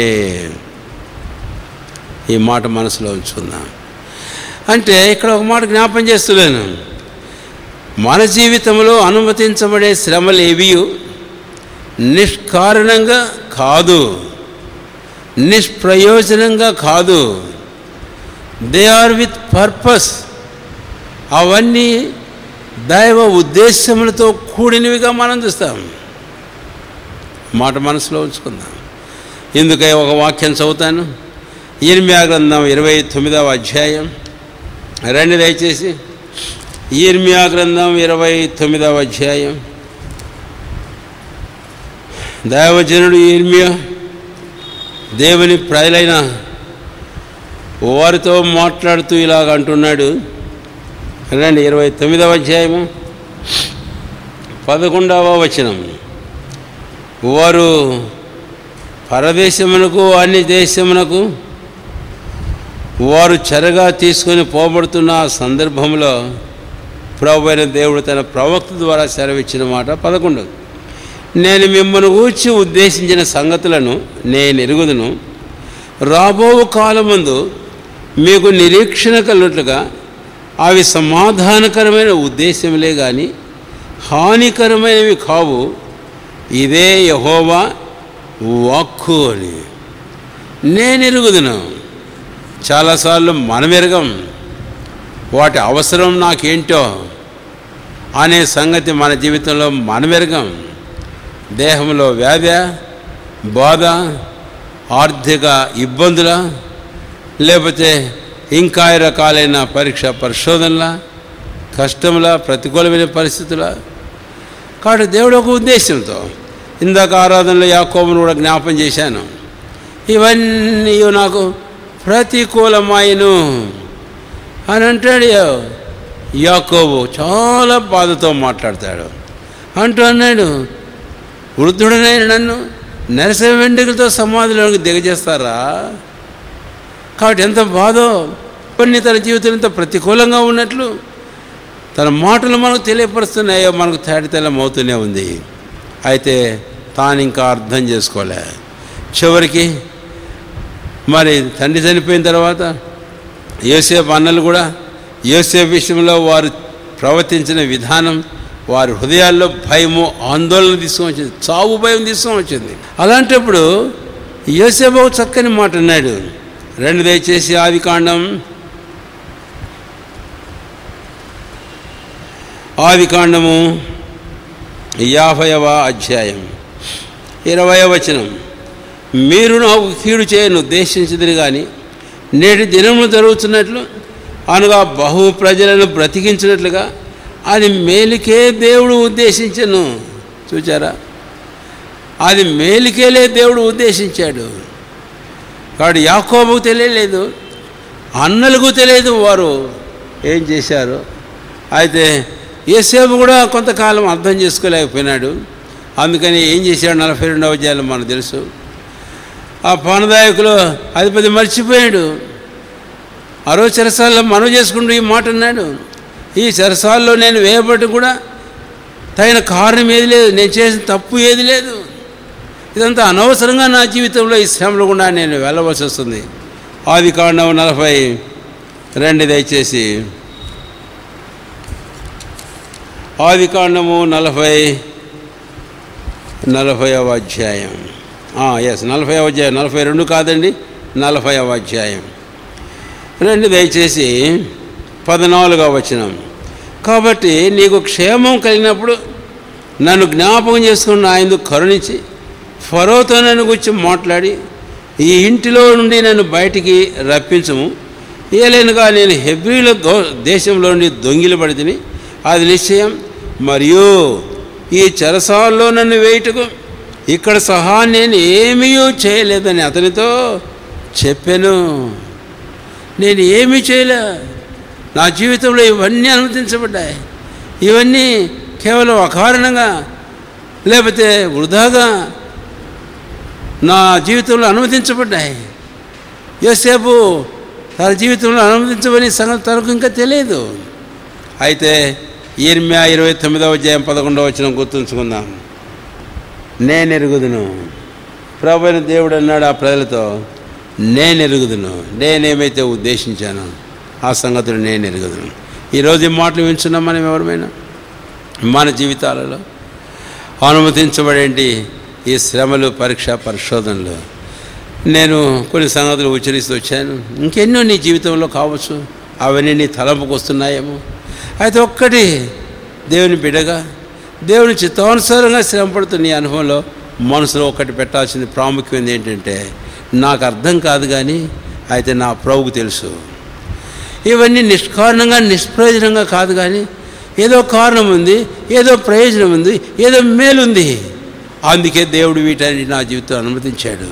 ఈ మాట మనసులో ఉంచుకుందాం అంటే ఇక్కడ ఒక మాట జ్ఞాపం చేస్తున్నాను మన జీవితంలో అనుమతించబడే శ్రమలు ఏవి నిష్కారణంగా కాదు నిష్ప్రయోజనంగా కాదు దే ఆర్ విత్ పర్పస్ అవన్నీ దైవ ఉద్దేశములతో కూడినవిగా మనం చూస్తాం మాట మనసులో ఉంచుకుందాం ఎందుకై ఒక వాక్యం చదువుతాను ఇర్మియా గ్రంథం ఇరవై తొమ్మిదవ అధ్యాయం రండి దయచేసి ఇర్మియా గ్రంథం ఇరవై తొమ్మిదవ అధ్యాయం దైవజనుడు ఇర్మియా దేవుని ప్రజలైన వారితో మాట్లాడుతూ ఇలాగ అంటున్నాడు రండి ఇరవై తొమ్మిదవ అధ్యాయము పదకొండవ వచనం వారు పరదేశమునకు అన్ని దేశమునకు వారు చెరగా తీసుకొని పోబడుతున్న ఆ సందర్భంలో ప్రభు అయిన దేవుడు తన ప్రవక్త ద్వారా సెలవిచ్చిన మాట పదకొండు నేను మిమ్మల్ని ఊర్చి ఉద్దేశించిన సంగతులను నేను ఎరుగుదును రాబో కాలమందు మీకు నిరీక్షణ కలిగినట్లుగా అవి సమాధానకరమైన ఉద్దేశములే కానీ హానికరమైనవి కావు ఇదే యహోవా వాక్కు అని నేను ఎరుగుదును చాలాసార్లు మనం ఎరగం వాటి అవసరం నాకేంటో అనే సంగతి మన జీవితంలో మనం ఎరగం దేహంలో వ్యాధి బాధ ఆర్థిక ఇబ్బందుల లేకపోతే ఇంకా రకాలైన పరీక్ష పరిశోధనల కష్టముల ప్రతికూలమైన పరిస్థితుల కాబట్టి దేవుడు ఒక ఉద్దేశంతో ఇందాక ఆరాధనలో యాకోబును కూడా జ్ఞాపం చేశాను ఇవన్నీ నాకు ప్రతికూలమాయను అని అంటాడు యాకోబు చాలా బాధతో మాట్లాడతాడు అంటూ అన్నాడు వృద్ధుడనైన నన్ను నెరస వెండుకలతో సమాధిలోకి దిగజేస్తారా కాబట్టి ఎంత బాధో కొన్ని తన జీవితం ఎంత ప్రతికూలంగా ఉన్నట్లు తన మాటలు మనకు తెలియపరుస్తున్నాయో మనకు తేటతెల్లం అవుతూనే ఉంది అయితే తాను ఇంకా అర్థం చేసుకోలే చివరికి మరి తండ్రి చనిపోయిన తర్వాత యోసేపు అన్నలు కూడా యోసేపు విషయంలో వారు ప్రవర్తించిన విధానం వారి హృదయాల్లో భయము ఆందోళన తీసుకొని వచ్చింది చావు భయం తీసుకొని వచ్చింది అలాంటప్పుడు యోసేపు చక్కని మాట అన్నాడు రెండు దయచేసి ఆది కాండం ఆది కాండము యాభైవ అధ్యాయం ఇరవై వచనం మీరు నాకు కీడు చేయను ఉద్దేశించదురు కానీ నేటి దినములు జరుగుతున్నట్లు అనగా బహు ప్రజలను బ్రతికించినట్లుగా అది మేలుకే దేవుడు ఉద్దేశించను చూచారా అది మేలుకేలే దేవుడు ఉద్దేశించాడు కాబట్టి యాకోబుకు తెలియలేదు అన్నలకు తెలియదు వారు ఏం చేశారు అయితే ఏసేపు కూడా కొంతకాలం అర్థం చేసుకోలేకపోయినాడు అందుకని ఏం చేశాడు నలభై రెండవ అధ్యాయంలో మనకు తెలుసు ఆ పానదాయకులు అధిపతి మర్చిపోయాడు ఆ రోజు చెరసాల్లో మనవి చేసుకుంటూ ఈ మాట అన్నాడు ఈ చెరసాల్లో నేను వేయబట్టి కూడా తగిన కారణం ఏది లేదు నేను చేసిన తప్పు ఏది లేదు ఇదంతా అనవసరంగా నా జీవితంలో ఈ శ్రమలు కూడా నేను వెళ్ళవలసి వస్తుంది ఆది కాండం నలభై రెండు దయచేసి ఆది కాండము నలభై నలభైవ అధ్యాయం ఎస్ నలభైవ అధ్యాయం నలభై రెండు కాదండి నలభైవ అధ్యాయం రెండు దయచేసి పద్నాలుగవ వచనం కాబట్టి నీకు క్షేమం కలిగినప్పుడు నన్ను జ్ఞాపకం చేసుకున్న ఆయన కరుణించి ఫరోతో నన్ను గురించి మాట్లాడి ఈ ఇంటిలో నుండి నన్ను బయటికి రప్పించము ఏలైనగా నేను హెబ్రిల గో దేశంలో నుండి దొంగిలి పడితిని అది నిశ్చయం మరియు ఈ చెరసాల్లో నన్ను వేయుటకు ఇక్కడ సహా నేను ఏమీ చేయలేదని అతనితో చెప్పాను నేను ఏమీ చేయలే నా జీవితంలో ఇవన్నీ అనుమతించబడ్డాయి ఇవన్నీ కేవలం అకారణంగా లేకపోతే వృధాగా నా జీవితంలో అనుమతించబడ్డాయి యోసేపు తన జీవితంలో అనుమతించబడి సంగతి తనకు ఇంకా తెలియదు అయితే ఇర్మ్యా ఇరవై తొమ్మిదవ అధ్యాయం పదకొండవ వచ్చిన గుర్తుంచుకుందాం నేను ఎరుగుదును ప్రభు అయిన దేవుడు అన్నాడు ఆ ప్రజలతో నేను ఎరుగుదును నేనేమైతే ఉద్దేశించానో ఆ సంగతులు నేను ఎరుగుదును ఈరోజు ఈ మాటలు వింటున్నాం మనం ఎవరమైనా మన జీవితాలలో అనుమతించబడేంటి ఈ శ్రమలు పరీక్ష పరిశోధనలు నేను కొన్ని సంగతులు ఉచ్చరిస్తూ వచ్చాను ఇంకెన్నో నీ జీవితంలో కావచ్చు అవన్నీ నీ తలంపుకు వస్తున్నాయేమో అయితే ఒక్కటి దేవుని బిడగా దేవుని చిత్తానుసారంగా శ్రమపడుతున్న నీ అనుభవంలో మనసులో ఒకటి పెట్టాల్సింది ప్రాముఖ్యమైనది ఏంటంటే నాకు అర్థం కాదు కానీ అయితే నా ప్రభుకు తెలుసు ఇవన్నీ నిష్కారణంగా నిష్ప్రయోజనంగా కాదు కానీ ఏదో కారణం ఉంది ఏదో ప్రయోజనం ఉంది ఏదో మేలుంది అందుకే దేవుడు వీటన్ని నా జీవితం అనుమతించాడు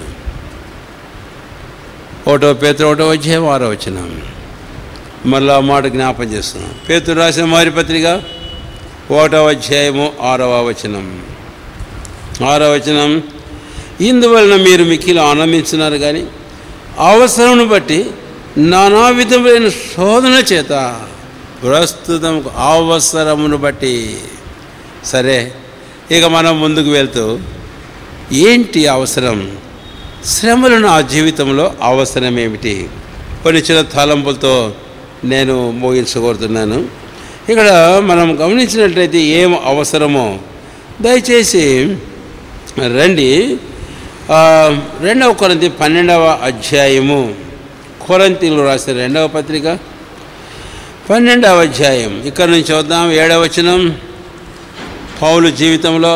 ఒకటో పేతురు ఒకటో అధ్యాయం ఆరో వచ్చినాం మళ్ళీ ఆ మాట జ్ఞాపం చేస్తున్నాం పేతురు రాసిన మారి పత్రిక ఒకటో అధ్యాయము ఆరవ వచనం ఆరో వచనం ఇందువలన మీరు మిక్కిలు ఆనందించున్నారు కానీ అవసరమును బట్టి నానా విధములైన శోధన చేత ప్రస్తుతం అవసరమును బట్టి సరే ఇక మనం ముందుకు వెళ్తూ ఏంటి అవసరం శ్రమలు నా జీవితంలో అవసరం ఏమిటి కొన్ని చిన్న తలంపులతో నేను ముగించగోరుతున్నాను ఇక్కడ మనం గమనించినట్లయితే ఏం అవసరమో దయచేసి రండి ఆ, రెండవ కొరంతి పన్నెండవ అధ్యాయము కొరంతిలో రాసిన రెండవ పత్రిక పన్నెండవ అధ్యాయం ఇక్కడ నుంచి చూద్దాం ఏడవ వచనం పౌలు జీవితంలో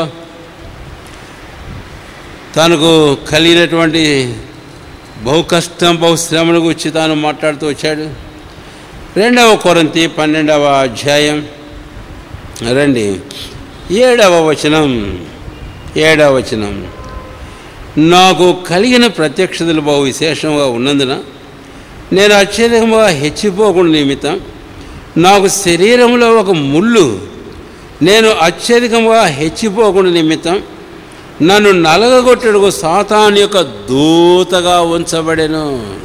తనకు కలిగినటువంటి బహు కష్టం బహు శ్రమను గురించి తాను మాట్లాడుతూ వచ్చాడు రెండవ కొరంతి పన్నెండవ అధ్యాయం రండి ఏడవ వచనం ఏడవ వచనం నాకు కలిగిన ప్రత్యక్షతలు బహు విశేషంగా ఉన్నందున నేను అత్యధికంగా హెచ్చిపోకుండా నిమిత్తం నాకు శరీరంలో ఒక ముళ్ళు నేను అత్యధికంగా హెచ్చిపోకుండా నిమిత్తం నన్ను నలగగొట్టడుగు సాతాను యొక్క దూతగా ఉంచబడెను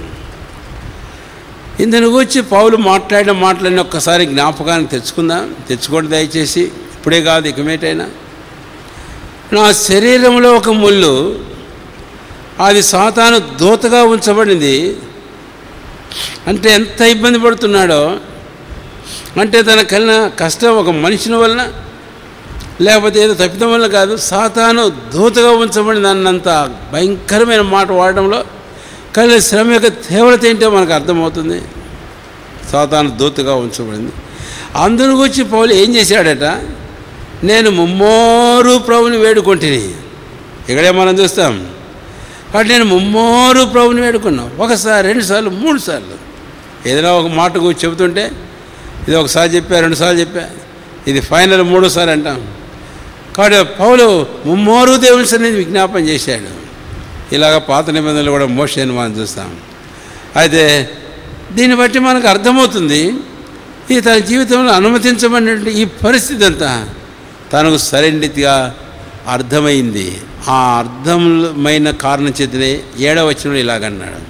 ఇందుని గురించి పౌలు మాట్లాడిన మాటలన్నీ ఒక్కసారి జ్ఞాపకాన్ని తెచ్చుకుందాం తెచ్చుకోండి దయచేసి ఇప్పుడే కాదు ఇకమేటైనా నా శరీరంలో ఒక ముళ్ళు అది సాతాను దూతగా ఉంచబడింది అంటే ఎంత ఇబ్బంది పడుతున్నాడో అంటే తన కలిగిన కష్టం ఒక మనిషిని వలన లేకపోతే ఏదో తప్పిదం వల్ల కాదు సాతాను దూతగా ఉంచబడింది అన్నంత భయంకరమైన మాట వాడడంలో కలిగిన శ్రమ యొక్క తీవ్రత ఏంటో మనకు అర్థమవుతుంది సాతాను దూతగా ఉంచబడింది అందును గురించి పౌలు ఏం చేశాడట నేను ముమ్మోరు ప్రభుని వేడుకుంటుని ఇక్కడే మనం చూస్తాం కాబట్టి నేను ముమ్మోరు ప్రభుని వేడుకున్నాం ఒకసారి రెండుసార్లు మూడు సార్లు ఏదైనా ఒక మాట గురించి చెబుతుంటే ఇది ఒకసారి చెప్పా రెండుసార్లు చెప్పా ఇది ఫైనల్ మూడోసారి అంటాం కాబట్టి పౌలు ముమ్మోరు దేవుని సన్నిధి విజ్ఞాపం చేశాడు ఇలాగ పాత నిబంధనలు కూడా మోషన్ మనం చూస్తాం అయితే దీన్ని బట్టి మనకు అర్థమవుతుంది ఈ తన జీవితంలో అనుమతించబడినటువంటి ఈ పరిస్థితి అంతా తనకు సరైనదిగా అర్థమైంది ఆ అర్థమైన కారణం చేతనే ఏడవ వచనంలో ఇలాగన్నాడు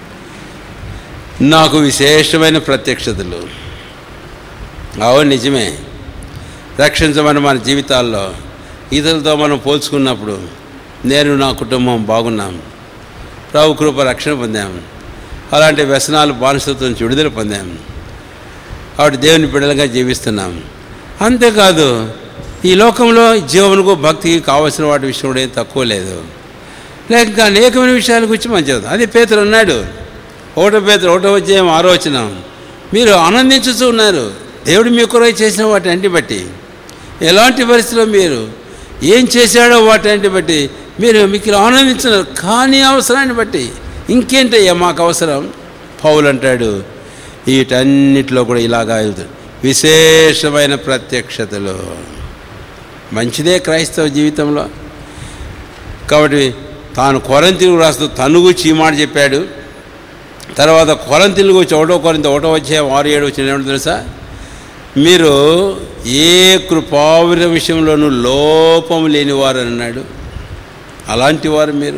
నాకు విశేషమైన ప్రత్యక్షతలు అవును నిజమే రక్షించమని మన జీవితాల్లో ఇతరులతో మనం పోల్చుకున్నప్పుడు నేను నా కుటుంబం బాగున్నాం ప్రభు కృప రక్షణ పొందాం అలాంటి వ్యసనాలు బానిసత్వం నుంచి విడుదల పొందాం కాబట్టి దేవుని బిడ్డలుగా జీవిస్తున్నాం అంతేకాదు ఈ లోకంలో జీవనకు భక్తికి కావలసిన వాటి విషయం కూడా ఏం తక్కువ లేదు లేక ఇంకా అనేకమైన విషయాల గురించి మనం చదువు అది పేతురు అన్నాడు ఒకటో పేతురు ఒకటో అధ్యాయం ఆలోచన మీరు ఆనందించుతూ ఉన్నారు దేవుడు మీ కొరకు చేసిన వాటి అంటి బట్టి ఎలాంటి పరిస్థితిలో మీరు ఏం చేశాడో వాటి అంటి బట్టి మీరు మీకు ఆనందించినారు కానీ అవసరాన్ని బట్టి ఇంకేంటయ్యా మాకు అవసరం పౌలు అంటాడు వీటన్నిటిలో కూడా ఇలాగా విశేషమైన ప్రత్యక్షతలు మంచిదే క్రైస్తవ జీవితంలో కాబట్టి తాను కొరంతిలు రాస్తూ తను గురించి ఈ మాట చెప్పాడు తర్వాత కొరంతిలు గురించి ఒకటో కొరంత ఒకటో వచ్చే ఆరు ఏడు వచ్చిన ఏమిటో తెలుసా మీరు ఏ కృపావిర విషయంలోనూ లోపం లేనివారు అని అన్నాడు అలాంటి వారు మీరు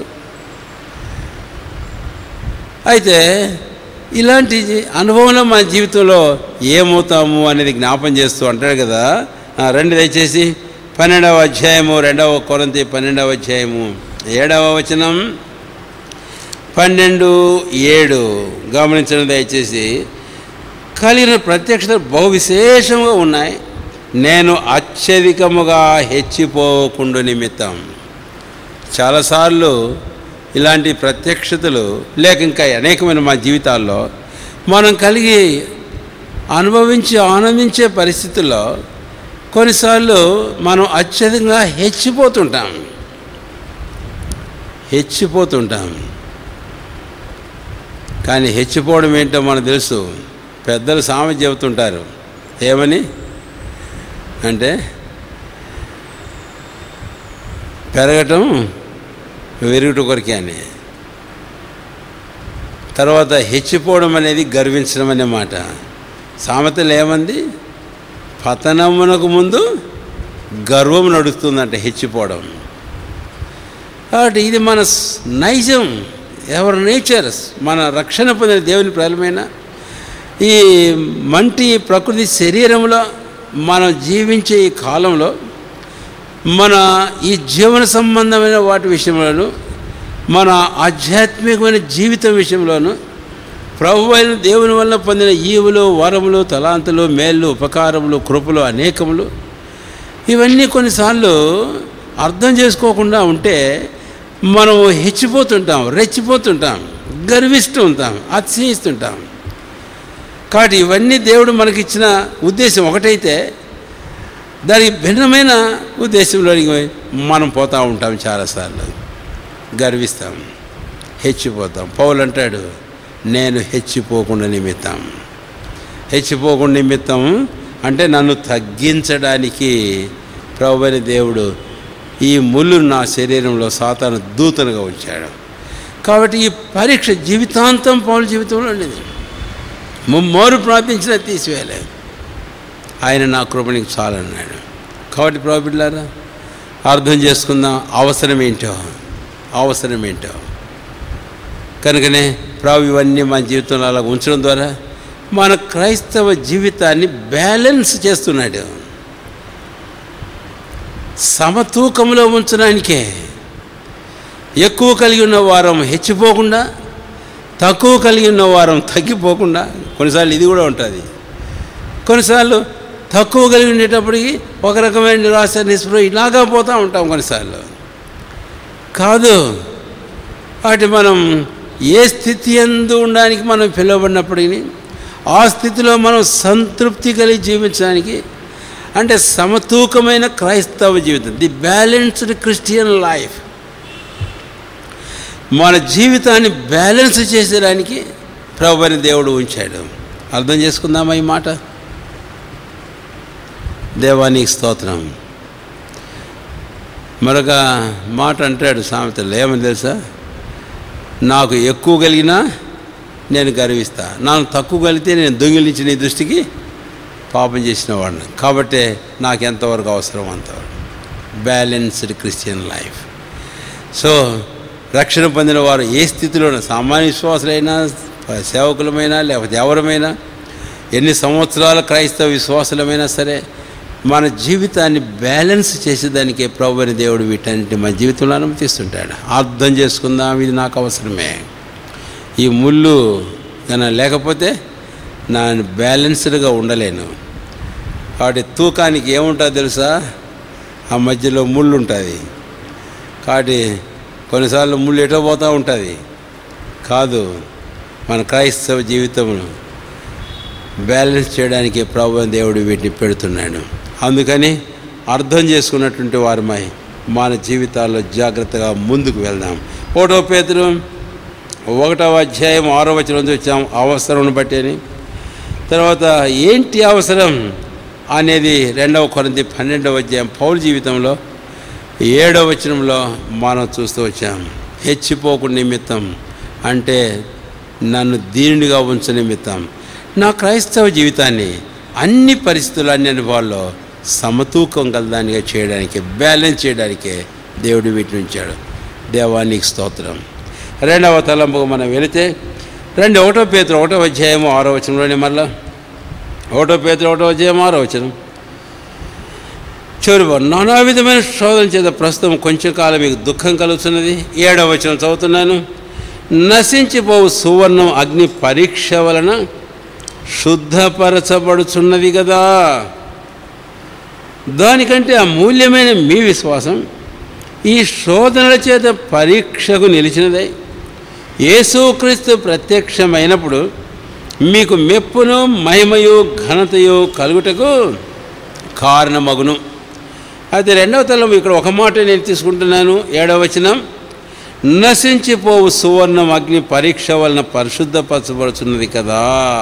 అయితే ఇలాంటి అనుభవంలో మన జీవితంలో ఏమవుతాము అనేది జ్ఞాపం చేస్తూ అంటాడు కదా ఆ, రండి దయచేసి పన్నెండవ అధ్యాయము రెండవ కొరంతి పన్నెండవ అధ్యాయము ఏడవ వచనం పన్నెండు ఏడు గమనించడం దయచేసి కలిగిన ప్రత్యక్షతలు బహు విశేషంగా ఉన్నాయి నేను అత్యధికముగా హెచ్చిపోకుండా నిమిత్తం చాలాసార్లు ఇలాంటి ప్రత్యక్షతలు లేక ఇంకా అనేకమైన మా జీవితాల్లో మనం కలిగి అనుభవించి ఆనందించే పరిస్థితుల్లో కొన్నిసార్లు మనం అత్యధికంగా హెచ్చిపోతుంటాం హెచ్చిపోతుంటాం కానీ హెచ్చిపోవడం ఏంటో మనకు తెలుసు పెద్దలు సామెత చెబుతుంటారు ఏమని అంటే పెరగటం విరుగుట కొరికే అని తర్వాత హెచ్చిపోవడం అనేది గర్వించడం అనే మాట సామెతలు ఏమంది పతనమునకు ముందు గర్వం నడుస్తుందంట హెచ్చిపోవడం కాబట్టి ఇది మన స్- నైజం ఎవరి నేచర్ మన రక్షణ పొందిన దేవుని ప్రజలమైన ఈ మంటి ప్రకృతి శరీరంలో మనం జీవించే ఈ కాలంలో మన ఈ జీవన సంబంధమైన వాటి విషయంలోనూ మన ఆధ్యాత్మికమైన జీవితం విషయంలోనూ ప్రభు అయిన దేవుని వల్ల పొందిన ఈవులు వరములు తలాంతులు మేళ్ళు ఉపకారములు కృపలు అనేకములు ఇవన్నీ కొన్నిసార్లు అర్థం చేసుకోకుండా ఉంటే మనం హెచ్చిపోతుంటాం రెచ్చిపోతుంటాం గర్విస్తూ ఉంటాం అతిశయిస్తుంటాం కాబట్టి ఇవన్నీ దేవుడు మనకిచ్చిన ఉద్దేశం ఒకటైతే దానికి భిన్నమైన ఉద్దేశంలోనికి మనం పోతూ ఉంటాం చాలాసార్లు గర్విస్తాం హెచ్చిపోతాం పౌలు అంటాడు నేను హెచ్చిపోకుండా నిమిత్తం హెచ్చిపోకుండా నిమిత్తం అంటే నన్ను తగ్గించడానికి ప్రభుని దేవుడు ఈ ముళ్ళు నా శరీరంలో సాతాను దూతనుగా ఉంచాడు కాబట్టి ఈ పరీక్ష జీవితాంతం పౌల జీవితంలో ఉండేది ముమ్మోరు ప్రార్థించినా తీసివేయలేదు ఆయన నా కృప నీకు చాలన్నాడు కాబట్టి ప్రాబిడ్లారా అర్థం చేసుకుందాం అవసరం ఏంటో అవసరం ఏంటో కనుకనే ప్రభు ఇవన్నీ మన జీవితంలో అలా ఉంచడం ద్వారా మన క్రైస్తవ జీవితాన్ని బ్యాలెన్స్ చేస్తున్నాడు సమతూకంలో ఉంచడానికే ఎక్కువ కలిగి ఉన్న వారం హెచ్చిపోకుండా తక్కువ కలిగి ఉన్న వారం తగ్గిపోకుండా కొన్నిసార్లు ఇది కూడా ఉంటుంది కొన్నిసార్లు తక్కువ కలిగి ఉండేటప్పటికి ఒక రకమైన నిరాశ నిస్పృహ ఇలాగా పోతూ ఉంటాం కొన్నిసార్లు కాదు వాటి మనం ఏ స్థితి ఎందు ఉండడానికి మనం పిలువబడినప్పటికీ ఆ స్థితిలో మనం సంతృప్తి కలిగి జీవించడానికి అంటే సమతూకమైన క్రైస్తవ జీవితం ది బ్యాలెన్స్డ్ క్రిస్టియన్ లైఫ్ మన జీవితాన్ని బ్యాలెన్స్ చేసేదానికి ప్రభుని దేవుడు ఉంచాడు అర్థం చేసుకుందామా ఈ మాట దేవానికి స్తోత్రం మరొక మాట అంటాడు సామెతలు ఏమని తెలుసా నాకు ఎక్కువ కలిగినా నేను గర్విస్తా నాకు తక్కువ కలిగితే నేను దొంగిలించి నీ దృష్టికి పాపం చేసిన వాడిని కాబట్టి నాకు ఎంతవరకు అవసరం అంతవరకు బ్యాలెన్స్డ్ క్రిస్టియన్ లైఫ్ సో రక్షణ పొందిన వారు ఏ స్థితిలోనూ సామాన్య విశ్వాసులైనా సేవకులమైనా లేకపోతే ఎవరమైనా ఎన్ని సంవత్సరాల క్రైస్తవ విశ్వాసులమైనా సరే మన జీవితాన్ని బ్యాలెన్స్ చేసేదానికే ప్రభు అని దేవుడు వీటన్నిటి మన జీవితంలో అనుమతిస్తుంటాడు అర్థం చేసుకుందాం ఇది నాకు అవసరమే ఈ ముళ్ళు కన్నా లేకపోతే నా బ్యాలెన్స్డ్గా ఉండలేను కాబట్టి తూకానికి ఏముంటుందో తెలుసా ఆ మధ్యలో ముళ్ళు ఉంటుంది కాబట్టి కొన్నిసార్లు ముళ్ళు ఎటో పోతూ ఉంటుంది కాదు మన క్రైస్తవ జీవితంలో బ్యాలెన్స్ చేయడానికి ప్రభు దేవుడు వీటిని పెడుతున్నాడు అందుకని అర్థం చేసుకున్నటువంటి వారమై మన జీవితాల్లో జాగ్రత్తగా ముందుకు వెళ్దాం ఒకటో పేతురు ఒకటవ అధ్యాయం ఆరో వచనం నుంచి వచ్చాం అవసరం బట్టి అని తర్వాత ఏంటి అవసరం అనేది రెండవ కొరంది పన్నెండవ అధ్యాయం పౌరు జీవితంలో ఏడవ వచనంలో మనం చూస్తూ వచ్చాం హెచ్చిపోకు నిమిత్తం అంటే నన్ను దీనుడిగా ఉంచు నిమిత్తం నా క్రైస్తవ జీవితాన్ని అన్ని పరిస్థితులు అన్ని అనుభవాల్లో సమతూకం గలదానిగా చేయడానికి బ్యాలెన్స్ చేయడానికే దేవుడు వీటిని ఉంచాడు దేవానికి స్తోత్రం రెండవ తలంపుకు మనం వెళితే రెండు ఒకటో పేతురు ఒకటో అధ్యాయము ఆరో వచనంలోనే మళ్ళా ఒకటో పేతురు ఒకటో అధ్యాయం ఆరో వచనం చివరి నానా విధమైన శోధన చేత ప్రస్తుతం కొంచెం కాలం మీకు దుఃఖం కలుగుతున్నది ఏడవ వచనం చదువుతున్నాను నశించిపోవు సువర్ణం అగ్ని పరీక్ష వలన శుద్ధపరచబడుచున్నది కదా దానికంటే అమూల్యమైన మీ విశ్వాసం ఈ శోధనల చేత పరీక్షకు నిలిచినదై యేసుక్రీస్తు ప్రత్యక్షమైనప్పుడు మీకు మెప్పును మహిమయు ఘనతయు కలుగుటకు కారణమగును అయితే రెండవ తలం ఇక్కడ ఒక మాట నేను తీసుకుంటున్నాను ఏడవ వచనం నశించిపోవు సువర్ణం అగ్ని పరీక్ష వలన పరిశుద్ధపరచబడుచున్నది కదా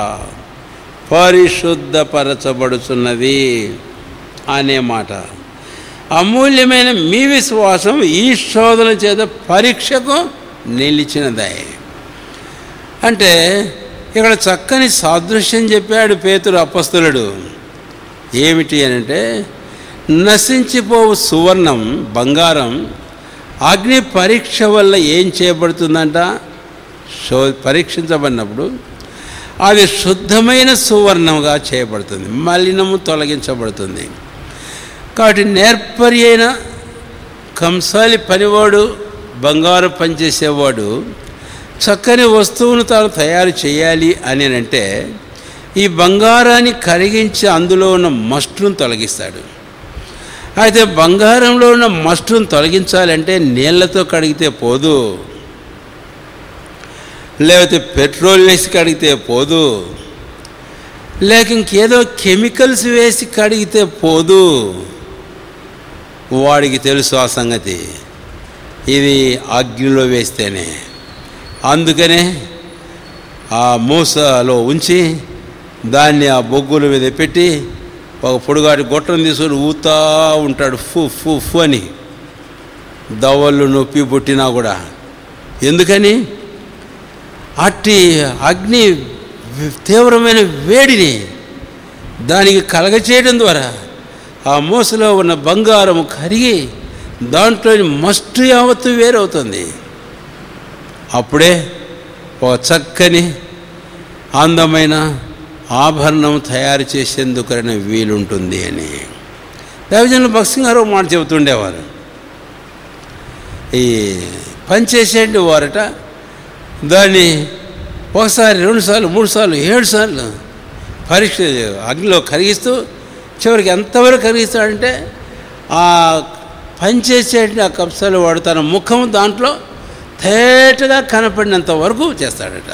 పరిశుద్ధపరచబడుచున్నది అనే మాట అమూల్యమైన మీ విశ్వాసం ఈ శోధన చేత పరీక్షకు నిలిచినదే అంటే ఇక్కడ చక్కని సాదృశ్యం చెప్పాడు పేతురు అపస్తులుడు ఏమిటి అని అంటే నశించిపోవు సువర్ణం బంగారం అగ్ని పరీక్ష వల్ల ఏం చేయబడుతుందంట శో పరీక్షించబడినప్పుడు అది శుద్ధమైన సువర్ణంగా చేయబడుతుంది మలినము తొలగించబడుతుంది కాబట్టి నేర్పరి అయిన కంసాలి పనివాడు బంగారు పనిచేసేవాడు చక్కని వస్తువును తాను తయారు చేయాలి అని అంటే ఈ బంగారాన్ని కరిగించి అందులో ఉన్న మస్టును తొలగిస్తాడు అయితే బంగారంలో ఉన్న మస్టును తొలగించాలంటే నీళ్లతో కడిగితే పోదు లేకపోతే పెట్రోల్ వేసి కడిగితే పోదు లేక ఇంకేదో కెమికల్స్ వేసి కడిగితే పోదు వాడికి తెలుసు ఆ సంగతి ఇది అగ్నిలో వేస్తేనే అందుకనే ఆ మూసలో ఉంచి దాన్ని ఆ బొగ్గుల మీద పెట్టి ఒక పొడుగాటి గొట్టం తీసుకొని ఊతా ఉంటాడు ఫు ఫు ఫు అని దవళ్ళు నొప్పి పుట్టినా కూడా ఎందుకని అట్టి అగ్ని తీవ్రమైన వేడిని దానికి కలగచేయడం ద్వారా ఆ మూసలో ఉన్న బంగారం కరిగి దాంట్లోని మస్టు యావత్తు వేరవుతుంది అప్పుడే ఒక చక్కని అందమైన ఆభరణం తయారు చేసేందుకైనా వీలుంటుంది అని దైవజనులు భక్సింగ్ గారు ఒక మాట చెబుతుండేవారు ఈ పని చేసేటి వారట దాన్ని ఒకసారి రెండుసార్లు మూడు సార్లు ఏడు సార్లు పరీక్ష అగ్నిలో కరిగిస్తూ చివరికి ఎంతవరకు కరిగిస్తాడంటే ఆ పని చేసేటి ఆ కప్సాలు వాడు తన ముఖం దాంట్లో తేటగా కనపడినంత వరకు చేస్తాడట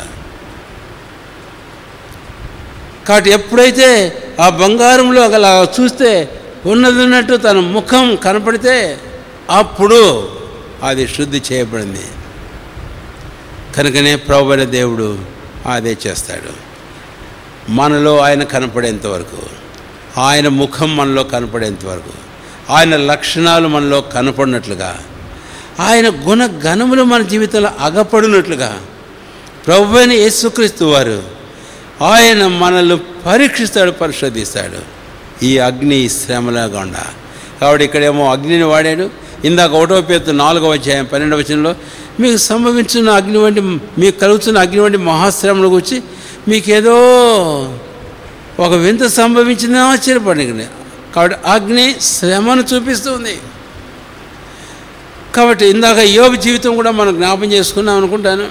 కాబట్టి ఎప్పుడైతే ఆ బంగారంలో అలా చూస్తే ఉన్నది ఉన్నట్టు తన ముఖం కనపడితే అప్పుడు అది శుద్ధి చేయబడింది కనుకనే ప్రభువైన దేవుడు అదే చేస్తాడు మనలో ఆయన కనపడేంత వరకు ఆయన ముఖం మనలో కనపడేంత వరకు ఆయన లక్షణాలు మనలో కనపడినట్లుగా ఆయన గుణ గణములు మన జీవితంలో అగపడినట్లుగా ప్రభు అయిన యేసుక్రీస్తు వారు ఆయన మనల్ని పరీక్షిస్తాడు పరిశోధిస్తాడు ఈ అగ్ని శ్రమల గుండ కాబట్టి ఇక్కడేమో అగ్నిని వాడాడు ఇందాక ఒకటో పేరు నాలుగవ అధ్యాయం పన్నెండవ వచనంలో మీకు సంభవించిన అగ్ని వంటి మీకు కలుగుతున్న అగ్ని వంటి మహాశ్రమల గురించి మీకేదో ఒక వింత సంభవించిందని ఆశ్చర్యపడండి కాబట్టి అగ్ని శ్రమను చూపిస్తుంది కాబట్టి ఇందాక యోబు జీవితం కూడా మనం జ్ఞాపం చేసుకున్నాం అనుకుంటాను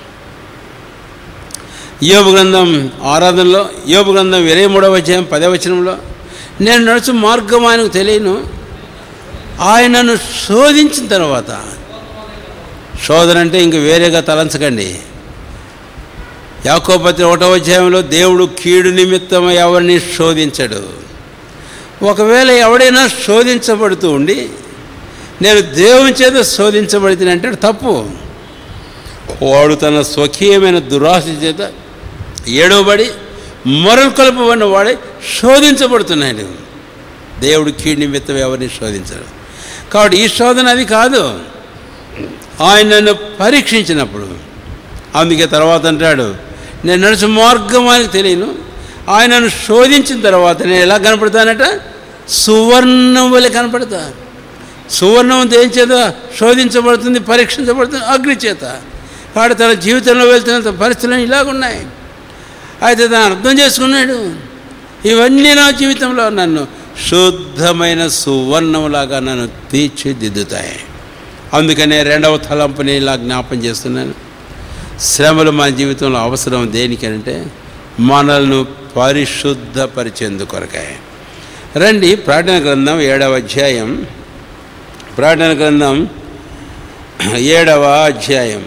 యోబు గ్రంథం ఆరాధనలో యోబు గ్రంథం ఇరవై మూడవ అధ్యాయం పదవచనంలో నేను నడుచు మార్గం ఆయనకు తెలియను ఆయనను శోధించిన తర్వాత శోధన అంటే ఇంక వేరేగా తలంచకండి యాకోపతి ఒకటవ అధ్యాయంలో దేవుడు కీడు నిమిత్తం ఎవరిని శోధించడు ఒకవేళ ఎవడైనా శోధించబడుతూ ఉండి నేను దేవుని చేత శోధించబడితే అంటే తప్పు వాడు తన స్వకీయమైన దురాశ చేత ఏడవబడి మొరలు కలుపబడిన వాడే శోధించబడుతున్నాడు దేవుడు కీడు నిమిత్తం ఎవరిని శోధించరు కాబట్టి ఈ శోధన అది కాదు ఆయన నన్ను పరీక్షించినప్పుడు అందుకే తర్వాత అంటాడు నేను నడుచు మార్గం అని తెలియను ఆయనను శోధించిన తర్వాత నేను ఎలా కనపడతానట సువర్ణం వల్ల కనపడతా సువర్ణం దేని చేత శోధించబడుతుంది పరీక్షించబడుతుంది అగ్ని చేత వాడు తన జీవితంలో వెళ్తున్న పరిస్థితులు ఇలాగున్నాయి అయితే దాన్ని అర్థం చేసుకున్నాడు ఇవన్నీ నా జీవితంలో నన్ను శుద్ధమైన సువర్ణంలాగా నన్ను తీర్చిదిద్దుతాయి అందుకనే రెండవ తలంపుని ఇలా జ్ఞాపం చేస్తున్నాను శ్రమలు మన జీవితంలో అవసరం దేనికంటే మనల్ని పరిశుద్ధపరిచేందుకు కొరకాయ రండి ప్రార్థన గ్రంథం ఏడవ అధ్యాయం ప్రార్థన గ్రంథం ఏడవ అధ్యాయం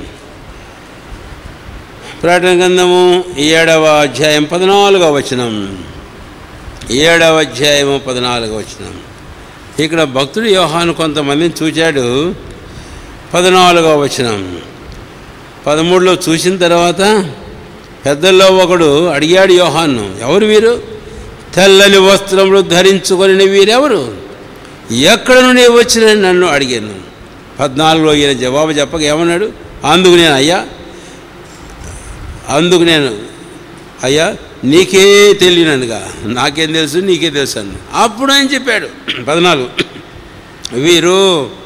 ప్రార్థన గ్రంథము ఏడవ అధ్యాయం పద్నాలుగవ వచనం ఏడవ అధ్యాయము పద్నాలుగవ వచనం ఇక్కడ భక్తుడు యోహాను కొంతమందిని చూచాడు పద్నాలుగవ వచనం పదమూడులో చూసిన తర్వాత పెద్దల్లో ఒకడు అడిగాడు యోహాను ఎవరు వీరు తెల్లని వస్త్రములు ధరించుకొని వీరెవరు ఎక్కడ నుండి వచ్చిన నన్ను అడిగాను పద్నాలుగులో ఈయన జవాబు చెప్పక ఏమన్నాడు అందుకు నేను అయ్యా అందుకు నేను అయ్యా నీకే తెలియననుగా నాకేం తెలుసు నీకే తెలుసు అన్న అప్పుడు ఆయన చెప్పాడు పద్నాలుగు వీరు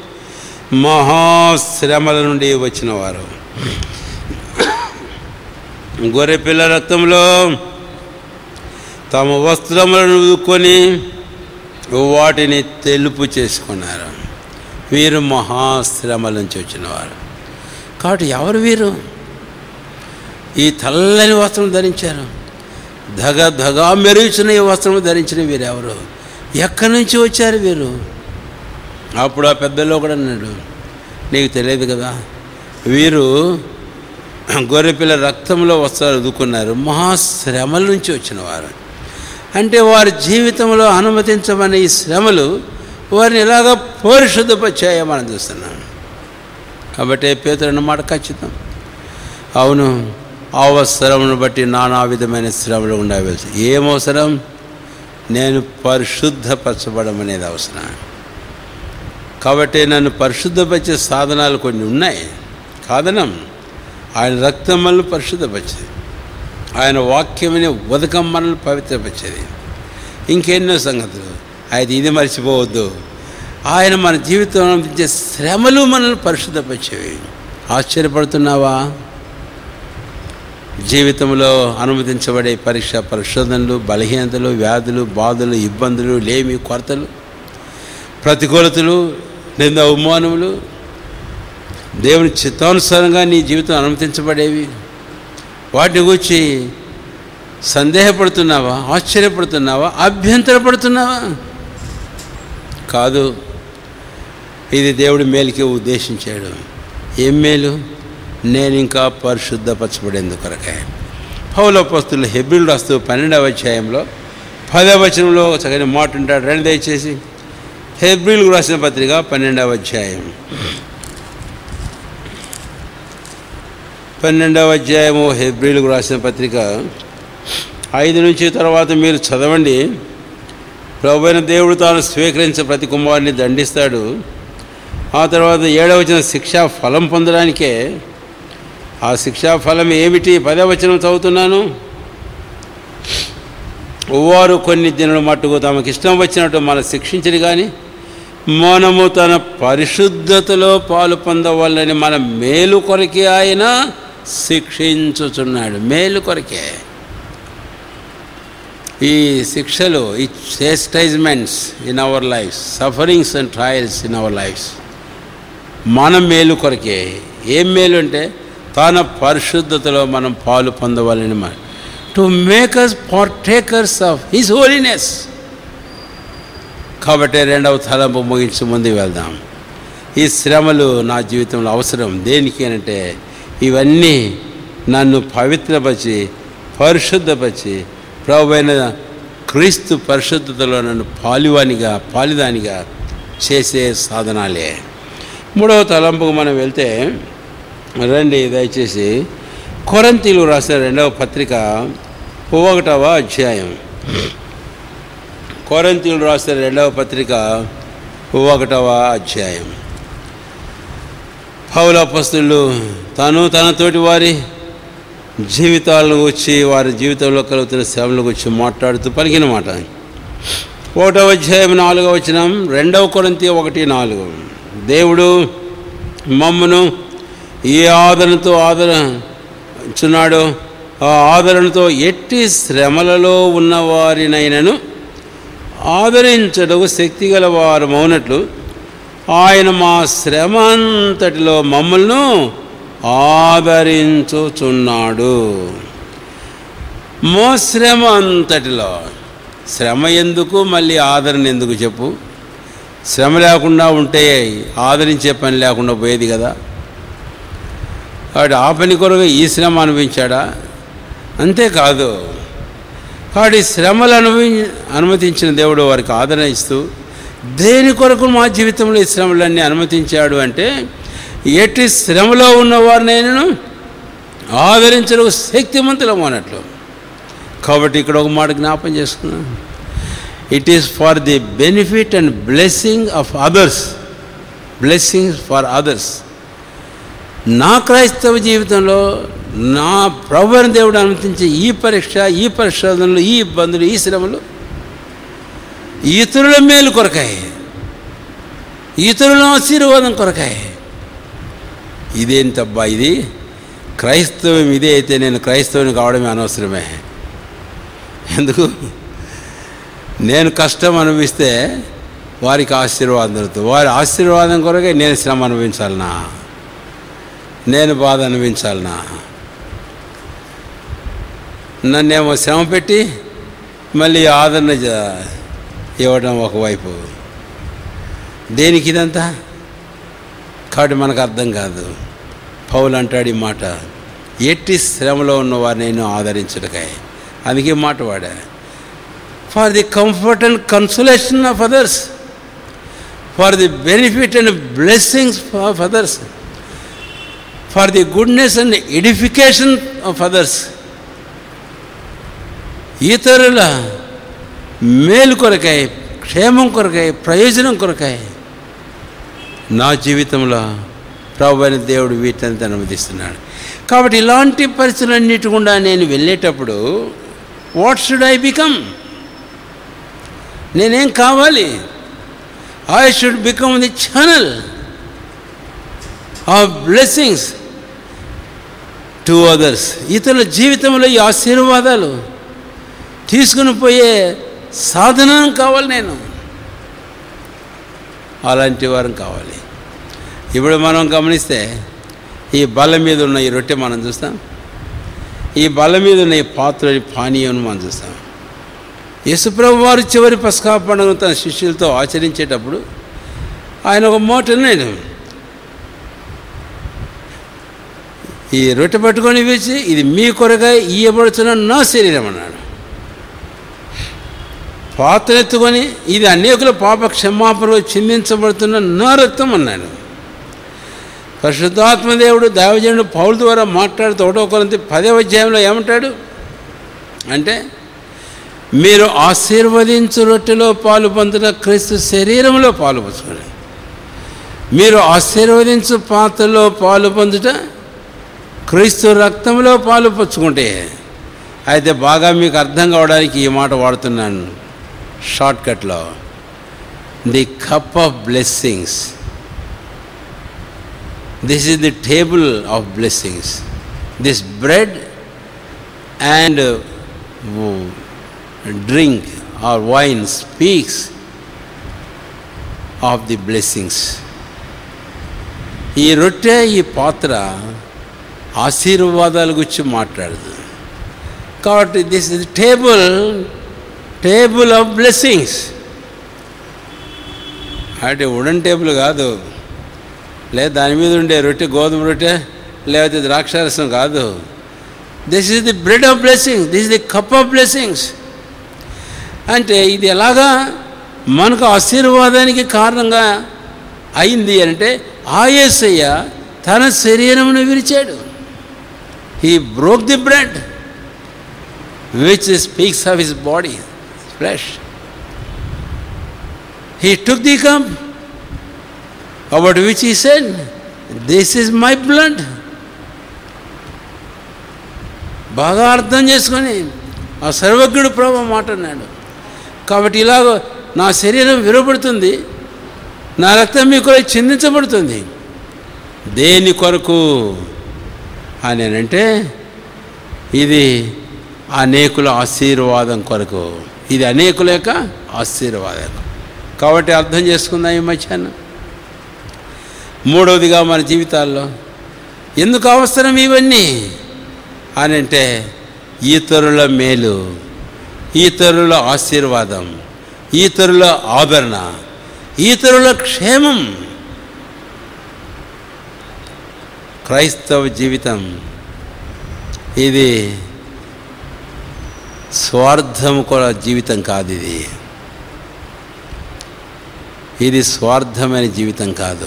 మహాశ్రమల నుండి వచ్చిన వారు గొర్రె పిల్ల రక్తంలో తమ వస్త్రములను ఉదుకొని వాటిని తెలుపు చేసుకున్నారు వీరు మహాశ్రమల నుంచి వచ్చినవారు కాబట్టి ఎవరు వీరు ఈ తెల్లని వస్త్రం ధరించారు ధగ ధగా మెరుగుచున్న ఈ వస్త్రం ధరించిన వీరు ఎవరు ఎక్కడి నుంచి వచ్చారు వీరు అప్పుడు ఆ పెద్దలో కూడా అన్నాడు నీకు తెలియదు కదా వీరు గొర్రెపిల్ల రక్తంలో వస్త్రాలు అదుకున్నారు మహాశ్రమల నుంచి వచ్చిన వారు అంటే వారి జీవితంలో అనుమతించమని ఈ శ్రమలు వారిని ఎలాగ పరిశుద్ధపరిచాయో మనం చూస్తున్నాం కాబట్టి పేతురు అన్నమాట ఖచ్చితం అవును అవసరమును బట్టి నానా విధమైన శ్రమలు ఉండవలసి ఏం అవసరం నేను పరిశుద్ధపరచబడం అనేది అవసరం కాబట్టి నన్ను పరిశుద్ధపరిచే సాధనాలు కొన్ని ఉన్నాయి కాదనం ఆయన రక్తం మనల్ని పరిశుద్ధపరిచేది ఆయన వాక్యమని ఉదకం మనల్ని పవిత్రపరిచేది ఇంకెన్నో సంగతులు అయితే ఇది మర్చిపోవద్దు ఆయన మన జీవితంలో అందించే శ్రమలు మనల్ని పరిశుద్ధపరిచేవి ఆశ్చర్యపడుతున్నావా జీవితంలో అనుమతించబడే పరీక్ష పరిశోధనలు బలహీనతలు వ్యాధులు బాధలు ఇబ్బందులు లేమి కొరతలు ప్రతికూలతలు నింద అవమానములు దేవుని చిత్తానుసారంగా నీ జీవితం అనుమతించబడేవి వాటిని గురించి సందేహపడుతున్నావా ఆశ్చర్యపడుతున్నావా అభ్యంతరపడుతున్నావా కాదు ఇది దేవుడి మేలుకి ఉద్దేశించాడు ఏం మేలు నేను ఇంకా పరిశుద్ధపరచబడేందుకు కొరకే పౌలపస్తులు హెబ్రిల్ రాస్తూ పన్నెండవ అధ్యాయంలో పదవ వచనంలో చక్కని మాట ఉంటాడు రెండు దయచేసి హెబ్రిల్కు రాసిన పత్రిక పన్నెండవ అధ్యాయం పన్నెండవ అధ్యాయము హెబ్రిల్కు రాసిన పత్రిక ఐదు నుంచి తర్వాత మీరు చదవండి ప్రభువైన దేవుడు తాను స్వీకరించిన ప్రతి కుమారుని దండిస్తాడు ఆ తర్వాత ఏడవచన శిక్షా ఫలం పొందడానికే ఆ శిక్షా ఫలం ఏమిటి పదవచనం చదువుతున్నాను వారు కొన్ని దినలు మట్టుకు తమకు ఇష్టం వచ్చినట్టు మనం శిక్షించడు కానీ మనము తన పరిశుద్ధతలో పాలు పొందవాలని మన మేలు కొరకే ఆయన శిక్షించుచున్నాడు మేలు కొరకే ఈ శిక్షలు ఈ chastisements in our life sufferings and trials in our lives మన మేలు కొరకే ఏం మేలు అంటే తన పరిశుద్ధతలో మనం పాలు పొందవాలని మాట to make us partakers of his holiness కాబట్టి రెండవ తలంపు ముగించి ముందుకు వెళ్దాం ఈ శ్రమలు నా జీవితంలో అవసరం దేనికి అంటే ఇవన్నీ నన్ను పవిత్రపరిచి పరిశుద్ధపరిచి ప్రభువైన క్రీస్తు పరిశుద్ధతలో నన్ను పాలివానిగా పాలిదానిగా చేసే సాధనాలే మూడవ తలంపుకు మనం వెళ్తే రండి దయచేసి కొరంతీలు రాసిన రెండవ పత్రిక ఒకటవ అధ్యాయం కొరంతీలు రాసిన రెండవ పత్రిక ఒకటవ అధ్యాయం పౌలపస్తులు తను తనతోటి వారి జీవితాలను వచ్చి వారి జీవితంలో కలుగుతున్న శ్రమలకు వచ్చి మాట్లాడుతూ పలికిన మాట ఒకటవ అధ్యాయం నాలుగవ వచనం రెండవ కొరంతి ఒకటి నాలుగు దేవుడు మమ్మను ఏ ఆదరణతో ఆదరించున్నాడో ఆ ఆదరణతో ఎట్టి శ్రమలలో ఉన్నవారినైనను ఆదరించడకు శక్తి గల వారు మౌనట్లు ఆయన మా శ్రమ అంతటిలో మమ్మల్ని ఆదరించుచున్నాడు మా శ్రమ అంతటిలో శ్రమ ఎందుకు మళ్ళీ ఆదరణ ఎందుకు చెప్పు శ్రమ లేకుండా ఉంటే ఆదరించే పని లేకుండా పోయేది కదా కాబట్టి ఆ పని కొరకు ఈ శ్రమ అనుభవించాడా అంతేకాదు కాబట్టి శ్రమలు అనుభవి అనుమతించిన దేవుడు వారికి ఆదరణ ఇస్తూ దేని కొరకు మా జీవితంలో ఈ శ్రమలన్నీ అనుమతించాడు అంటే ఎట్టి శ్రమలో ఉన్నవారినైనా ఆదరించడం శక్తిమంతులం అన్నట్లు కాబట్టి ఇక్కడ ఒక మాట జ్ఞాపం చేసుకున్నాం it is for the benefit and blessing of others blessings for others నా క్రైస్తవ జీవితంలో నా ప్రభుని దేవుడు అనుమతించే ఈ పరీక్ష ఈ పరిశోధనలు ఈ ఇబ్బందులు ఈ శ్రమలు ఇతరుల మేలు కొరకాయి ఇతరుల ఆశీర్వాదం కొరకాయి ఇదేంటబ్బా ఇది క్రైస్తవం ఇదే అయితే నేను క్రైస్తవుని కావడమే అనవసరమే ఎందుకు నేను కష్టం అనుభవిస్తే వారికి ఆశీర్వాదం దొరుకుతుంది వారి ఆశీర్వాదం కొరకే నేను శ్రమ అనుభవించాలనా నేను బాధ అనుభవించాలనా నన్నేమో శ్రమ పెట్టి మళ్ళీ ఆదరణ జ- ఇవ్వడం ఒకవైపు దేనికి ఇదంతా కాబట్టి మనకు అర్థం కాదు పౌలు అంటాడు ఈ మాట ఎట్టి శ్రమలో ఉన్న వారిని నేను ఆదరించడకాయ అందుకే మాట వాడా for the comfort and consolation of others for the benefit and blessings of others for the goodness and edification of others ఇతరుల మేలు కొరకై క్షేమం కొరకై ప్రయోజనం కొరకై నా జీవితంలో ప్రభు అయిన దేవుడు వీటంతా అనుమతిస్తున్నాడు కాబట్టి ఇలాంటి పరిస్థితులన్నిటి గుండా నేను వెళ్ళేటప్పుడు వాట్ షుడ్ ఐ బికమ్ నేనేం కావాలి I should become the channel of blessings to others ఇతరుల జీవితంలో ఈ ఆశీర్వాదాలు తీసుకుని పోయే సాధనం కావాలి నేను అలాంటి వారం కావాలి ఇప్పుడు మనం గమనిస్తే ఈ బల్ల మీద ఉన్న ఈ రొట్టె మనం చూస్తాం ఈ బల్ల మీద ఉన్న ఈ పాత్ర ఈ పానీయం మనం చూస్తాం యేసుప్రభు వారు చివరి పస్కా పండుగను తన శిష్యులతో ఆచరించేటప్పుడు ఆయన ఒక మోట నేను ఈ రొట్టె పట్టుకొని వేసి ఇది మీ కొరగా ఇయ్యబడుతున్న నా శరీరం అన్నాడు పాత్ర ఎత్తుకొని ఇది అనేకుల పాప క్షమాపణలో చిందించబడుతున్న నా రక్తం అన్నాడు పరిశుద్ధాత్మదేవుడు దైవజనుడు పౌరు ద్వారా మాట్లాడుతూ ఒకటో కొరంతి పదే అధ్యాయంలో ఏమంటాడు అంటే మీరు ఆశీర్వదించు రొట్టెలో పాలు పొందుట క్రీస్తు శరీరంలో పాలు పంచుకోండి మీరు ఆశీర్వదించు పాత్రలో పాలు పొందుట క్రీస్తు రక్తంలో పాలు పంచుకుంటే అయితే బాగా మీకు అర్థం కావడానికి ఈ మాట వాడుతున్నాను షార్ట్కట్లో the cup of blessings this is the table of blessings this bread and drink or wine speaks of the blessings ఈ రొట్టె ఈ పాత్ర ఆశీర్వాదాల గురించి మాట్లాడదు కాబట్టి this is table table of blessings అంటే వుడన్ టేబుల్ కాదు లేదా దాని మీద ఉండే రొట్టె గోధుమ రొట్టె లేకపోతే ద్రాక్షారసం కాదు this is the bread of blessings this is the cup of blessings అంటే ఇది ఎలాగా మనకు ఆశీర్వాదానికి కారణంగా అయింది అంటే ఆ యేసయ్య తన శరీరమును విరిచాడు he broke the bread which speaks of his body flesh he took the cup about which he said this is my blood బాగా అర్థం చేసుకొని ఆ సర్వజ్ఞుడు ప్రభు మాట అన్నాడు కాబట్టి ఇలాగ నా శరీరం విరవబడుతుంది నా రక్తం మీ కొరకు చిందించబడుతుంది దేని కొరకు అని అంటే ఇది అనేకుల ఆశీర్వాదం కొరకు ఇది అనేకుల యొక్క ఆశీర్వాదం కాబట్టి అర్థం చేసుకుందాం ఈ మధ్యాహ్నం మూడవదిగా మన జీవితాల్లో ఎందుకు అవసరం ఇవన్నీ అని అంటే ఇతరుల మేలు ఇతరుల ఆశీర్వాదం ఇతరుల ఆదరణ ఇతరుల క్షేమం క్రైస్తవ జీవితం ఇది స్వార్థం కూడా జీవితం కాదు ఇది ఇది స్వార్థమైన జీవితం కాదు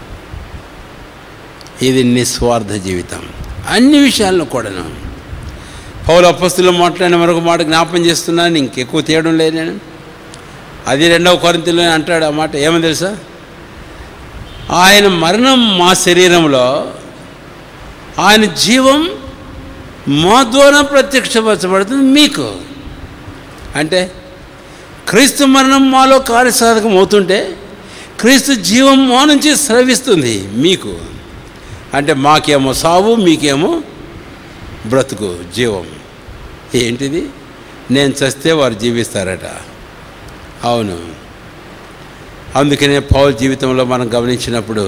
ఇది నిస్వార్థ జీవితం అన్ని విషయాల్లో కూడాను పౌలు అపస్తులు మాట్లాడిన మరొక మాట జ్ఞాపం చేస్తున్నాను ఇంకెక్కువ తేయడం లేదు నేను అది రెండవ కొరింతలో అంటాడు ఆ మాట ఏమని తెలుసా ఆయన మరణం మా శరీరంలో ఆయన జీవం మా ద్వారా ప్రత్యక్షపరచబడుతుంది మీకు అంటే క్రీస్తు మరణం మాలో కార్యసాధకం అవుతుంటే క్రీస్తు జీవం మా నుంచి స్రవిస్తుంది మీకు అంటే మాకేమో సావు మీకేమో బ్రతుకు జీవం ఏంటిది నేను చస్తే వారు జీవిస్తారట అవును అందుకనే పౌల్ జీవితంలో మనం గమనించినప్పుడు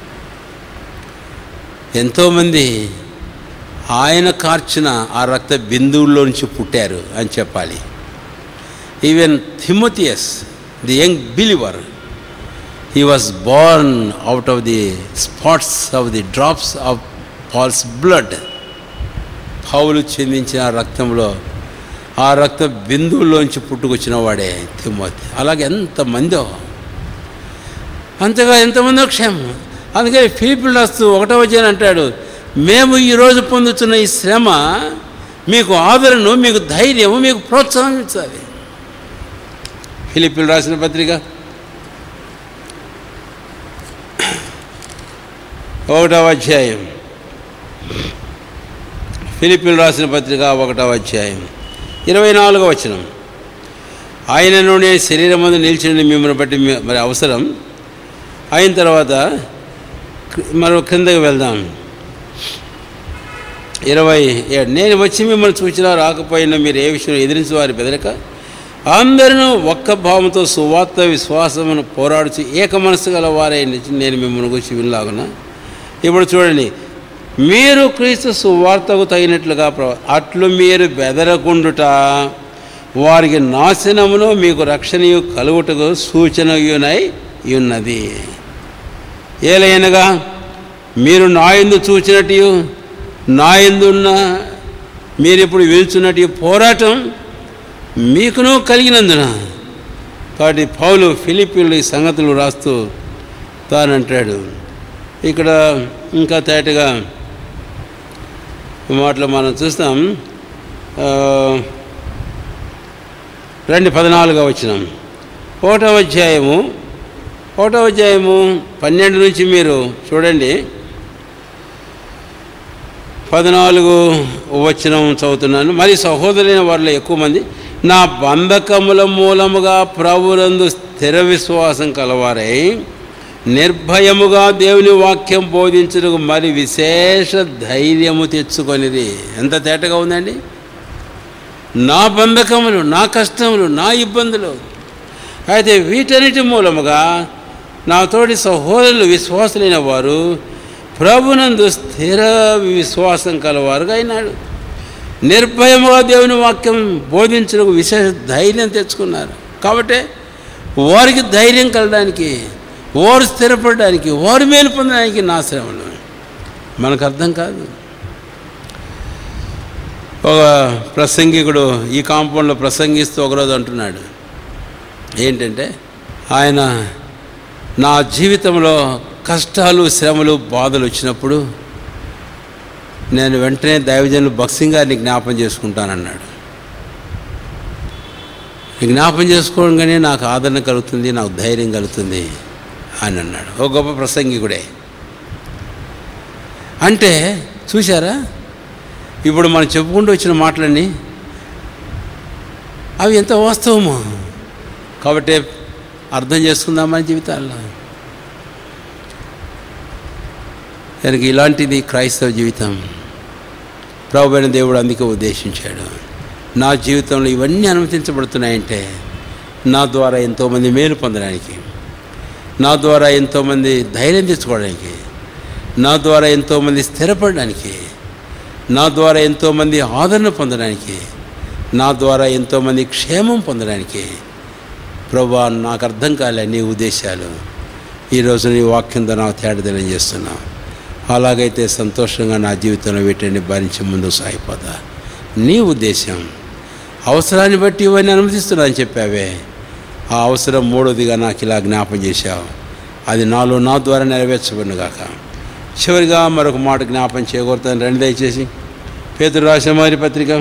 ఎంతోమంది ఆయన కార్చిన ఆ రక్త బిందువుల్లో నుంచి పుట్టారు అని చెప్పాలి even Timotheus the young believer he was born out of the spots of the drops of Paul's blood Paul చెందించిన రక్తంలో ఆ రక్త బిందువుల్లోంచి పుట్టుకొచ్చిన వాడే తిమ్మతి అలాగే ఎంతమందో అంతగా ఎంతమందో క్షేమం అందుకని ఫిలిపిల్ రాస్తూ ఒకటో వచ్చాను అంటాడు మేము ఈరోజు పొందుతున్న ఈ శ్రమ మీకు ఆదరణ మీకు ధైర్యము మీకు ప్రోత్సాహం ఇస్తుంది ఫిలిపిల్ రాసిన పత్రిక ఒకటవ అధ్యాయం ఫిలిపిల్ రాసిన పత్రిక ఒకటవ అధ్యాయం ఇరవై నాలుగవ వచనం ఆయనను నేను శరీరం ముందు నిలిచిన మిమ్మల్ని బట్టి మీ- మరి అవసరం అయిన తర్వాత మరో క్రిందకి వెళ్దాం ఇరవై ఏడు నేను వచ్చి మిమ్మల్ని చూచినా రాకపోయినా మీరు ఏ విషయం ఎదిరించి వారి బెదరక అందరినూ ఒక్క భావంతో సువార్త విశ్వాసమును పోరాడుచు ఏక మనసు గల వారై నిలిచి నేను మిమ్మల్ని గురించి వినలాగున ఇప్పుడు చూడండి మీరు క్రీస్తు సువార్తకు తగినట్లుగా ప్ర- అట్లు మీరు బెదరకుండుట వారికి నాశనమును మీకు రక్షణయు కలుగుటకు సూచనయునై ఉన్నది ఏలైనగా మీరు నా యందు చూచినట్టు నా యందున్న మీరు ఇప్పుడు విలుచున్నట్టు పోరాటం మీకును కలిగినందున కాబట్టి పౌలు ఫిలిపిన్లు ఈ సంగతులు రాస్తూ తానంటాడు ఇక్కడ ఇంకా తేటగా మాటలు మనం చూస్తాం ఆ, రెండు పద్నాలుగో వచ్చినాం ఒకటో అధ్యాయము ఒకటో అధ్యాయము పన్నెండు నుంచి మీరు చూడండి పద్నాలుగు వచనం చదువుతున్నాను మరి సహోదరులైన వారిలో ఎక్కువ మంది నా బంధకముల మూలముగా ప్రభునందు స్థిర విశ్వాసం కలవారై నిర్భయముగా దేవుని వాక్యం బోధించడానికి మరి విశేష ధైర్యము తెచ్చుకొనిది ఎంత తేటగా ఉందండి నా బంధకములు నా కష్టములు నా ఇబ్బందులు అయితే వీటన్నిటి మూలముగా నా తోటి సహోదరులు విశ్వాసులైన వారు ప్రభునందు స్థిర విశ్వాసం కలవారుగా అయినాడు నిర్భయముగా దేవుని వాక్యం బోధించడం విశేష ధైర్యం తెచ్చుకున్నారు కాబట్టి వారికి ధైర్యం కలడానికి వారు స్థిరపడడానికి వారు మేలు పొందడానికి నా శ్రమలు మనకు అర్థం కాదు ఒక ప్రసంగికుడు ఈ కాంపౌండ్లో ప్రసంగిస్తూ ఒకరోజు అంటున్నాడు ఏంటంటే ఆయన నా జీవితంలో కష్టాలు శ్రమలు బాధలు వచ్చినప్పుడు నేను వెంటనే దైవజనులు భక్సింగ్ గారిని జ్ఞాపం చేసుకుంటానన్నాడు జ్ఞాపం చేసుకోవడంగానే నాకు ఆదరణ కలుగుతుంది నాకు ధైర్యం కలుగుతుంది అని అన్నాడు ఓ గొప్ప ప్రసంగికుడే అంటే చూశారా ఇప్పుడు మనం చెప్పుకుంటూ వచ్చిన మాటలన్నీ అవి ఎంత వాస్తవమో కాబట్టి అర్థం చేసుకుందాం మన జీవితాల్లో దానికి ఇలాంటిది క్రైస్తవ జీవితం ప్రభువైన దేవుడు అందుకే ఉద్దేశించాడు నా జీవితంలో ఇవన్నీ అనుమతించబడుతున్నాయంటే నా ద్వారా ఎంతోమంది మేలు పొందడానికి నా ద్వారా ఎంతోమంది ధైర్యం తెచ్చుకోవడానికి నా ద్వారా ఎంతోమంది స్థిరపడడానికి నా ద్వారా ఎంతోమంది ఆదరణ పొందడానికి నా ద్వారా ఎంతోమంది క్షేమం పొందడానికి ప్రభా నాకు అర్థం కాలే నీ ఉద్దేశాలు ఈరోజు నీ వాక్యంతో నాకు తేడదనం చేస్తున్నా అలాగైతే సంతోషంగా నా జీవితంలో వీటిని భరించి ముందుకు సాగిపోతా నీ ఉద్దేశం అవసరాన్ని బట్టి ఇవన్నీ అనుమతిస్తున్నా అని చెప్పావే ఆ అవసరం మూడోదిగా నాకు ఇలా జ్ఞాపం చేశావు అది నాలో నా ద్వారా నెరవేర్చబడిన గాక చివరిగా మరొక మాట జ్ఞాపం చేయకూడతాను రండి దయచేసి పేతురు రాసిన మొదటి పత్రిక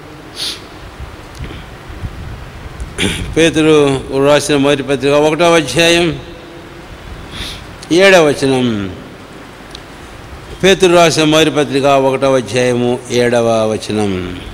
పేతురు రాసిన మొదటి పత్రిక ఒకటో అధ్యాయం ఏడవ వచనం పేతురు రాసిన మొదటి పత్రిక ఒకటో అధ్యాయము ఏడవ వచనం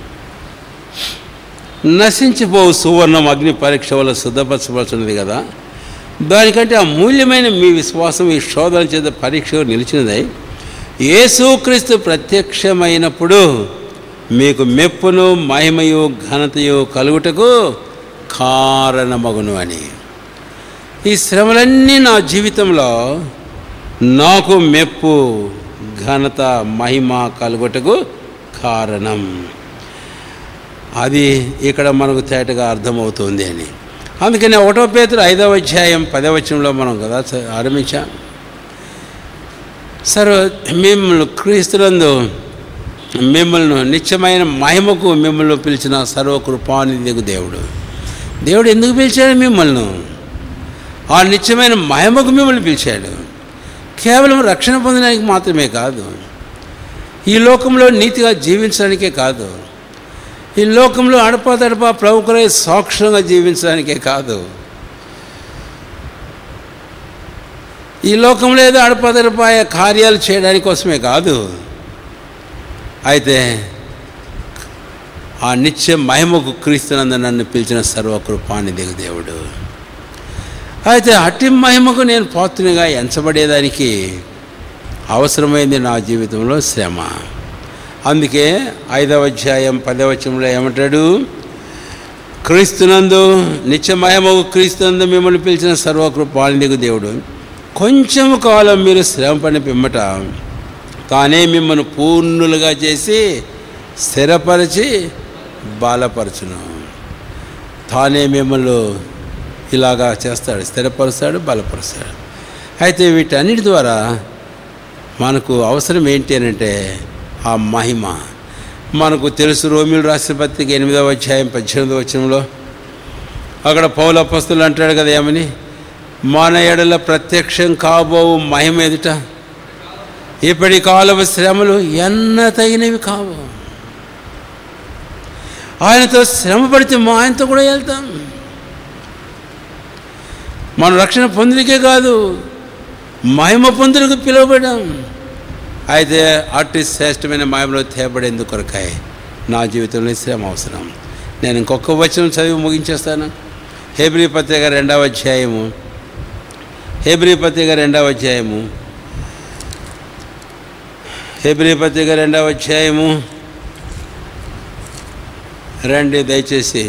నశించిపోవు సువర్ణం అగ్ని పరీక్ష వల్ల శుద్ధపరచబడుతున్నది కదా దానికంటే అమూల్యమైన మీ విశ్వాసం ఈ శోధన చేత పరీక్ష నిలిచినదై యేసుక్రీస్తు ప్రత్యక్షమైనప్పుడు మీకు మెప్పును మహిమయు ఘనతయు కలుగుటకు కారణమగును అని ఈ శ్రమలన్నీ నా జీవితంలో నాకు మెప్పు ఘనత మహిమ కలుగుటకు కారణం అది ఇక్కడ మనకు తేటగా అర్థమవుతుంది అని అందుకని ఒకటో పేతురు ఐదవ అధ్యాయం పదవచనంలో మనం కదా చ- ఆరంభించాం సర్వ మిమ్మల్ని క్రీస్తులందు మిమ్మల్ని నిత్యమైన మహిమకు మిమ్మల్ని పిలిచిన సర్వకృపానిధికు దేవుడు దేవుడు ఎందుకు పిలిచాడు మిమ్మల్ని ఆ నిత్యమైన మహిమకు మిమ్మల్ని పిలిచాడు కేవలం రక్షణ పొందడానికి మాత్రమే కాదు ఈ లోకంలో నీతిగా జీవించడానికే కాదు ఈ లోకంలో అడపాదడపా ప్రముఖులై సాక్షంగా జీవించడానికే కాదు ఈ లోకంలో ఏదో అడపాదడపాయ కార్యాలు చేయడానికి కోసమే కాదు అయితే ఆ నిత్య మహిమకు క్రీస్తునందు నన్ను పిలిచిన సర్వకృపానిధి దేవుడు అయితే అట్టి మహిమకు నేను పాత్రగా ఎంచబడేదానికి అవసరమైంది నా జీవితంలో శ్రమ అందుకే ఐదవ అధ్యాయం పదవచనంలో ఏమంటాడు క్రీస్తునందు నిత్యమయమగు క్రీస్తునందు మిమ్మల్ని పిలిచిన సర్వకృపాళికు దేవుడు కొంచెం కాలం మీరు శ్రమ పడిన పిమ్మట తానే మిమ్మల్ని పూర్ణులుగా చేసి స్థిరపరిచి బలపరచును తానే మిమ్మల్ని ఇలాగా చేస్తాడు స్థిరపరుస్తాడు బలపరుస్తాడు అయితే వీటన్నిటి ద్వారా మనకు అవసరం ఏంటి అని అంటే ఆ మహిమ మనకు తెలుసు రోమిలు రాసిన పత్రిక ఎనిమిదవ అధ్యాయం పద్దెనిమిదవ వచనంలో అక్కడ పౌల అపస్తులు అంటాడు కదా ఏమని మన ఎడల ప్రత్యక్షం కాబోవు మహిమ ఎదుట ఇప్పటి కాలపు శ్రమలు ఎన్న తగినవి కావు ఆయనతో శ్రమ పడితే మా ఆయనతో కూడా వెళ్తాం మన రక్షణ పొందుడికే కాదు మహిమ పొందులకు పిలువబడ్డాం అయితే అట్టి శ్రేష్టమైన మహిమలో తేబడేందుకు కొరకాయ నా జీవితంలో శ్రమ అవసరం నేను ఇంకొక వచనం చదివి ముగించేస్తాను హేబ్రీ పత్రిక రెండవ అధ్యాయము హేబ్రీ పత్రిక రెండవ అధ్యాయము హేబ్రీ పత్రిక రెండవ అధ్యాయము రండి దయచేసి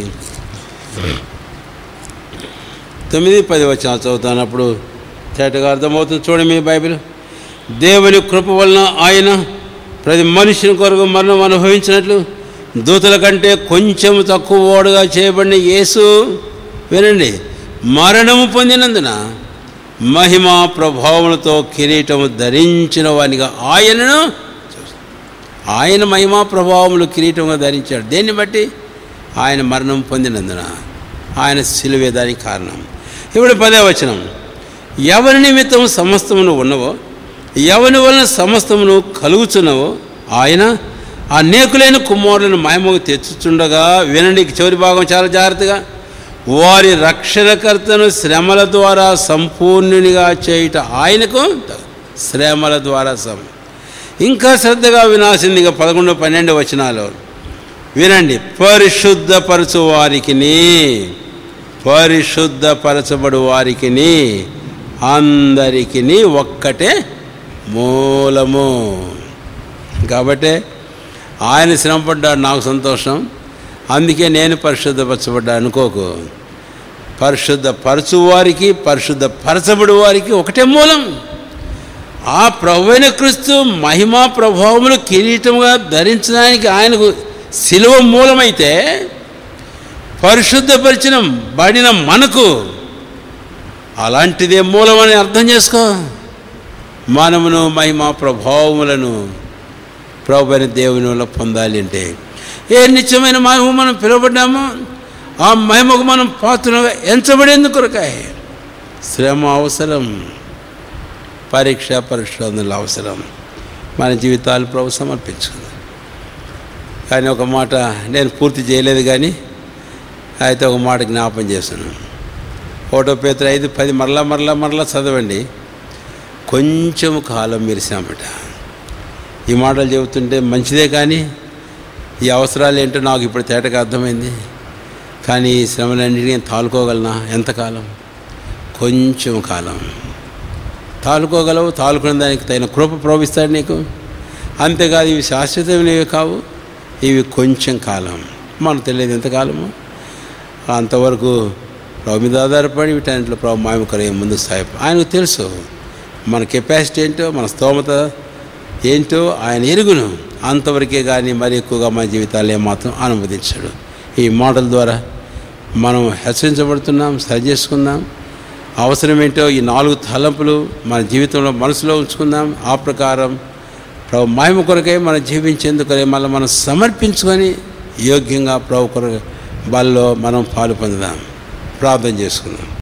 తొమ్మిది పది వచ్చిన చదువుతానప్పుడు తేటగా అర్థమవుతుంది చూడండి మీ బైబిల్ దేవుని కృప వలన ఆయన ప్రతి మనుషుని కొరకు మరణం అనుభవించినట్లు దూతల కంటే కొంచెం తక్కువ ఓడుగా చేయబడిన యేసు వినండి మరణము పొందినందున మహిమ ప్రభావములతో కిరీటము ధరించిన వానిగా ఆయనను ఆయన మహిమా ప్రభావములు కిరీటంగా ధరించాడు దేన్ని బట్టి ఆయన మరణం పొందినందున ఆయన సిలువే దానికి కారణం ఇప్పుడు పదే వచనం ఎవరి నిమిత్తం సమస్తమును ఉన్నవో ఎవరి వలన సమస్తమును కలుగుచున్నవో ఆయన అనేకులైన కుమారులను మాయమోగు తెచ్చుచుండగా వినండి చివరి భాగం చాలా జాగ్రత్తగా వారి రక్షణకర్తను శ్రమల ద్వారా సంపూర్ణునిగా చేయుట ఆయనకు శ్రమల ద్వారా సమ ఇంకా శ్రద్ధగా వినాల్సిందిగా పదకొండు పన్నెండు వచనాలు వినండి పరిశుద్ధపరచు వారికిని పరిశుద్ధపరచబడు వారికిని అందరికిని ఒక్కటే మూలము కాబట్టి ఆయన శ్రమపడ్డాడు నాకు సంతోషం అందుకే నేను పరిశుద్ధపరచబడ్డా అనుకోకు పరిశుద్ధ పరచు వారికి పరిశుద్ధ పరచబడి వారికి ఒకటే మూలం ఆ ప్రభువైన క్రీస్తు మహిమా ప్రభావములు కిరీటముగా ధరించడానికి ఆయనకు శిలువ మూలమైతే పరిశుద్ధపరిచిన బడిన మనకు అలాంటిదే మూలమని అర్థం చేసుకో మనమును మహిమా ప్రభావములను ప్రభుని దేవుని వల్ల పొందాలి అంటే ఏ నిత్యమైన మహిమ మనం పిలువబడ్డామో ఆ మహిమకు మనం పాత్రగా ఎంచబడేందుకు కొరకాయ శ్రమ అవసరం పరీక్ష పరిశోధనలు అవసరం మన జీవితాలు ప్రభు సమర్పించుకుంది కానీ ఒక మాట నేను పూర్తి చేయలేదు కానీ అయితే ఒక మాట జ్ఞాపం చేస్తున్నాను ఒకటో పేతురు ఐదు పది మరలా మరలా మరలా చదవండి కొంచెం కాలం మీరు శ్రమట ఈ మాటలు చెబుతుంటే మంచిదే కానీ ఈ అవసరాలు ఏంటో నాకు ఇప్పుడు తేటగా అర్థమైంది కానీ ఈ శ్రమలన్నింటినీ నేను తాలుకోగలనా ఎంతకాలం కొంచెం కాలం తాలుకోగలవు తాలుకునే దానికి తగిన కృప ప్రోభిస్తాడు నీకు అంతేకాదు ఇవి శాశ్వతమైనవి కావు ఇవి కొంచెం కాలం మనకు తెలియదు ఎంతకాలము అంతవరకు ప్రభు మీద ఆధారపడి వీటన్నింటిలో ప్రభు మాయమ కలిగే ముందు సాయి ఆయనకు తెలుసు మన కెపాసిటీ ఏంటో మన స్తోమత ఏంటో ఆయన ఎరుగును అంతవరకే కానీ మరి ఎక్కువగా మన జీవితాలు ఏమాత్రం అనుమతించాడు ఈ మోడల్ ద్వారా మనం హెచ్చరించబడుతున్నాం సరి చేసుకుందాం అవసరమేంటో ఈ నాలుగు తలంపులు మన జీవితంలో మనసులో ఉంచుకుందాం ఆ ప్రకారం ప్రభు మహిమ కొరకై మనం జీవించేందుకనే మళ్ళీ మనం సమర్పించుకొని యోగ్యంగా ప్రభు కొరకు బల్లో మనం పాలు పొందుదాం ప్రార్థన చేసుకుందాం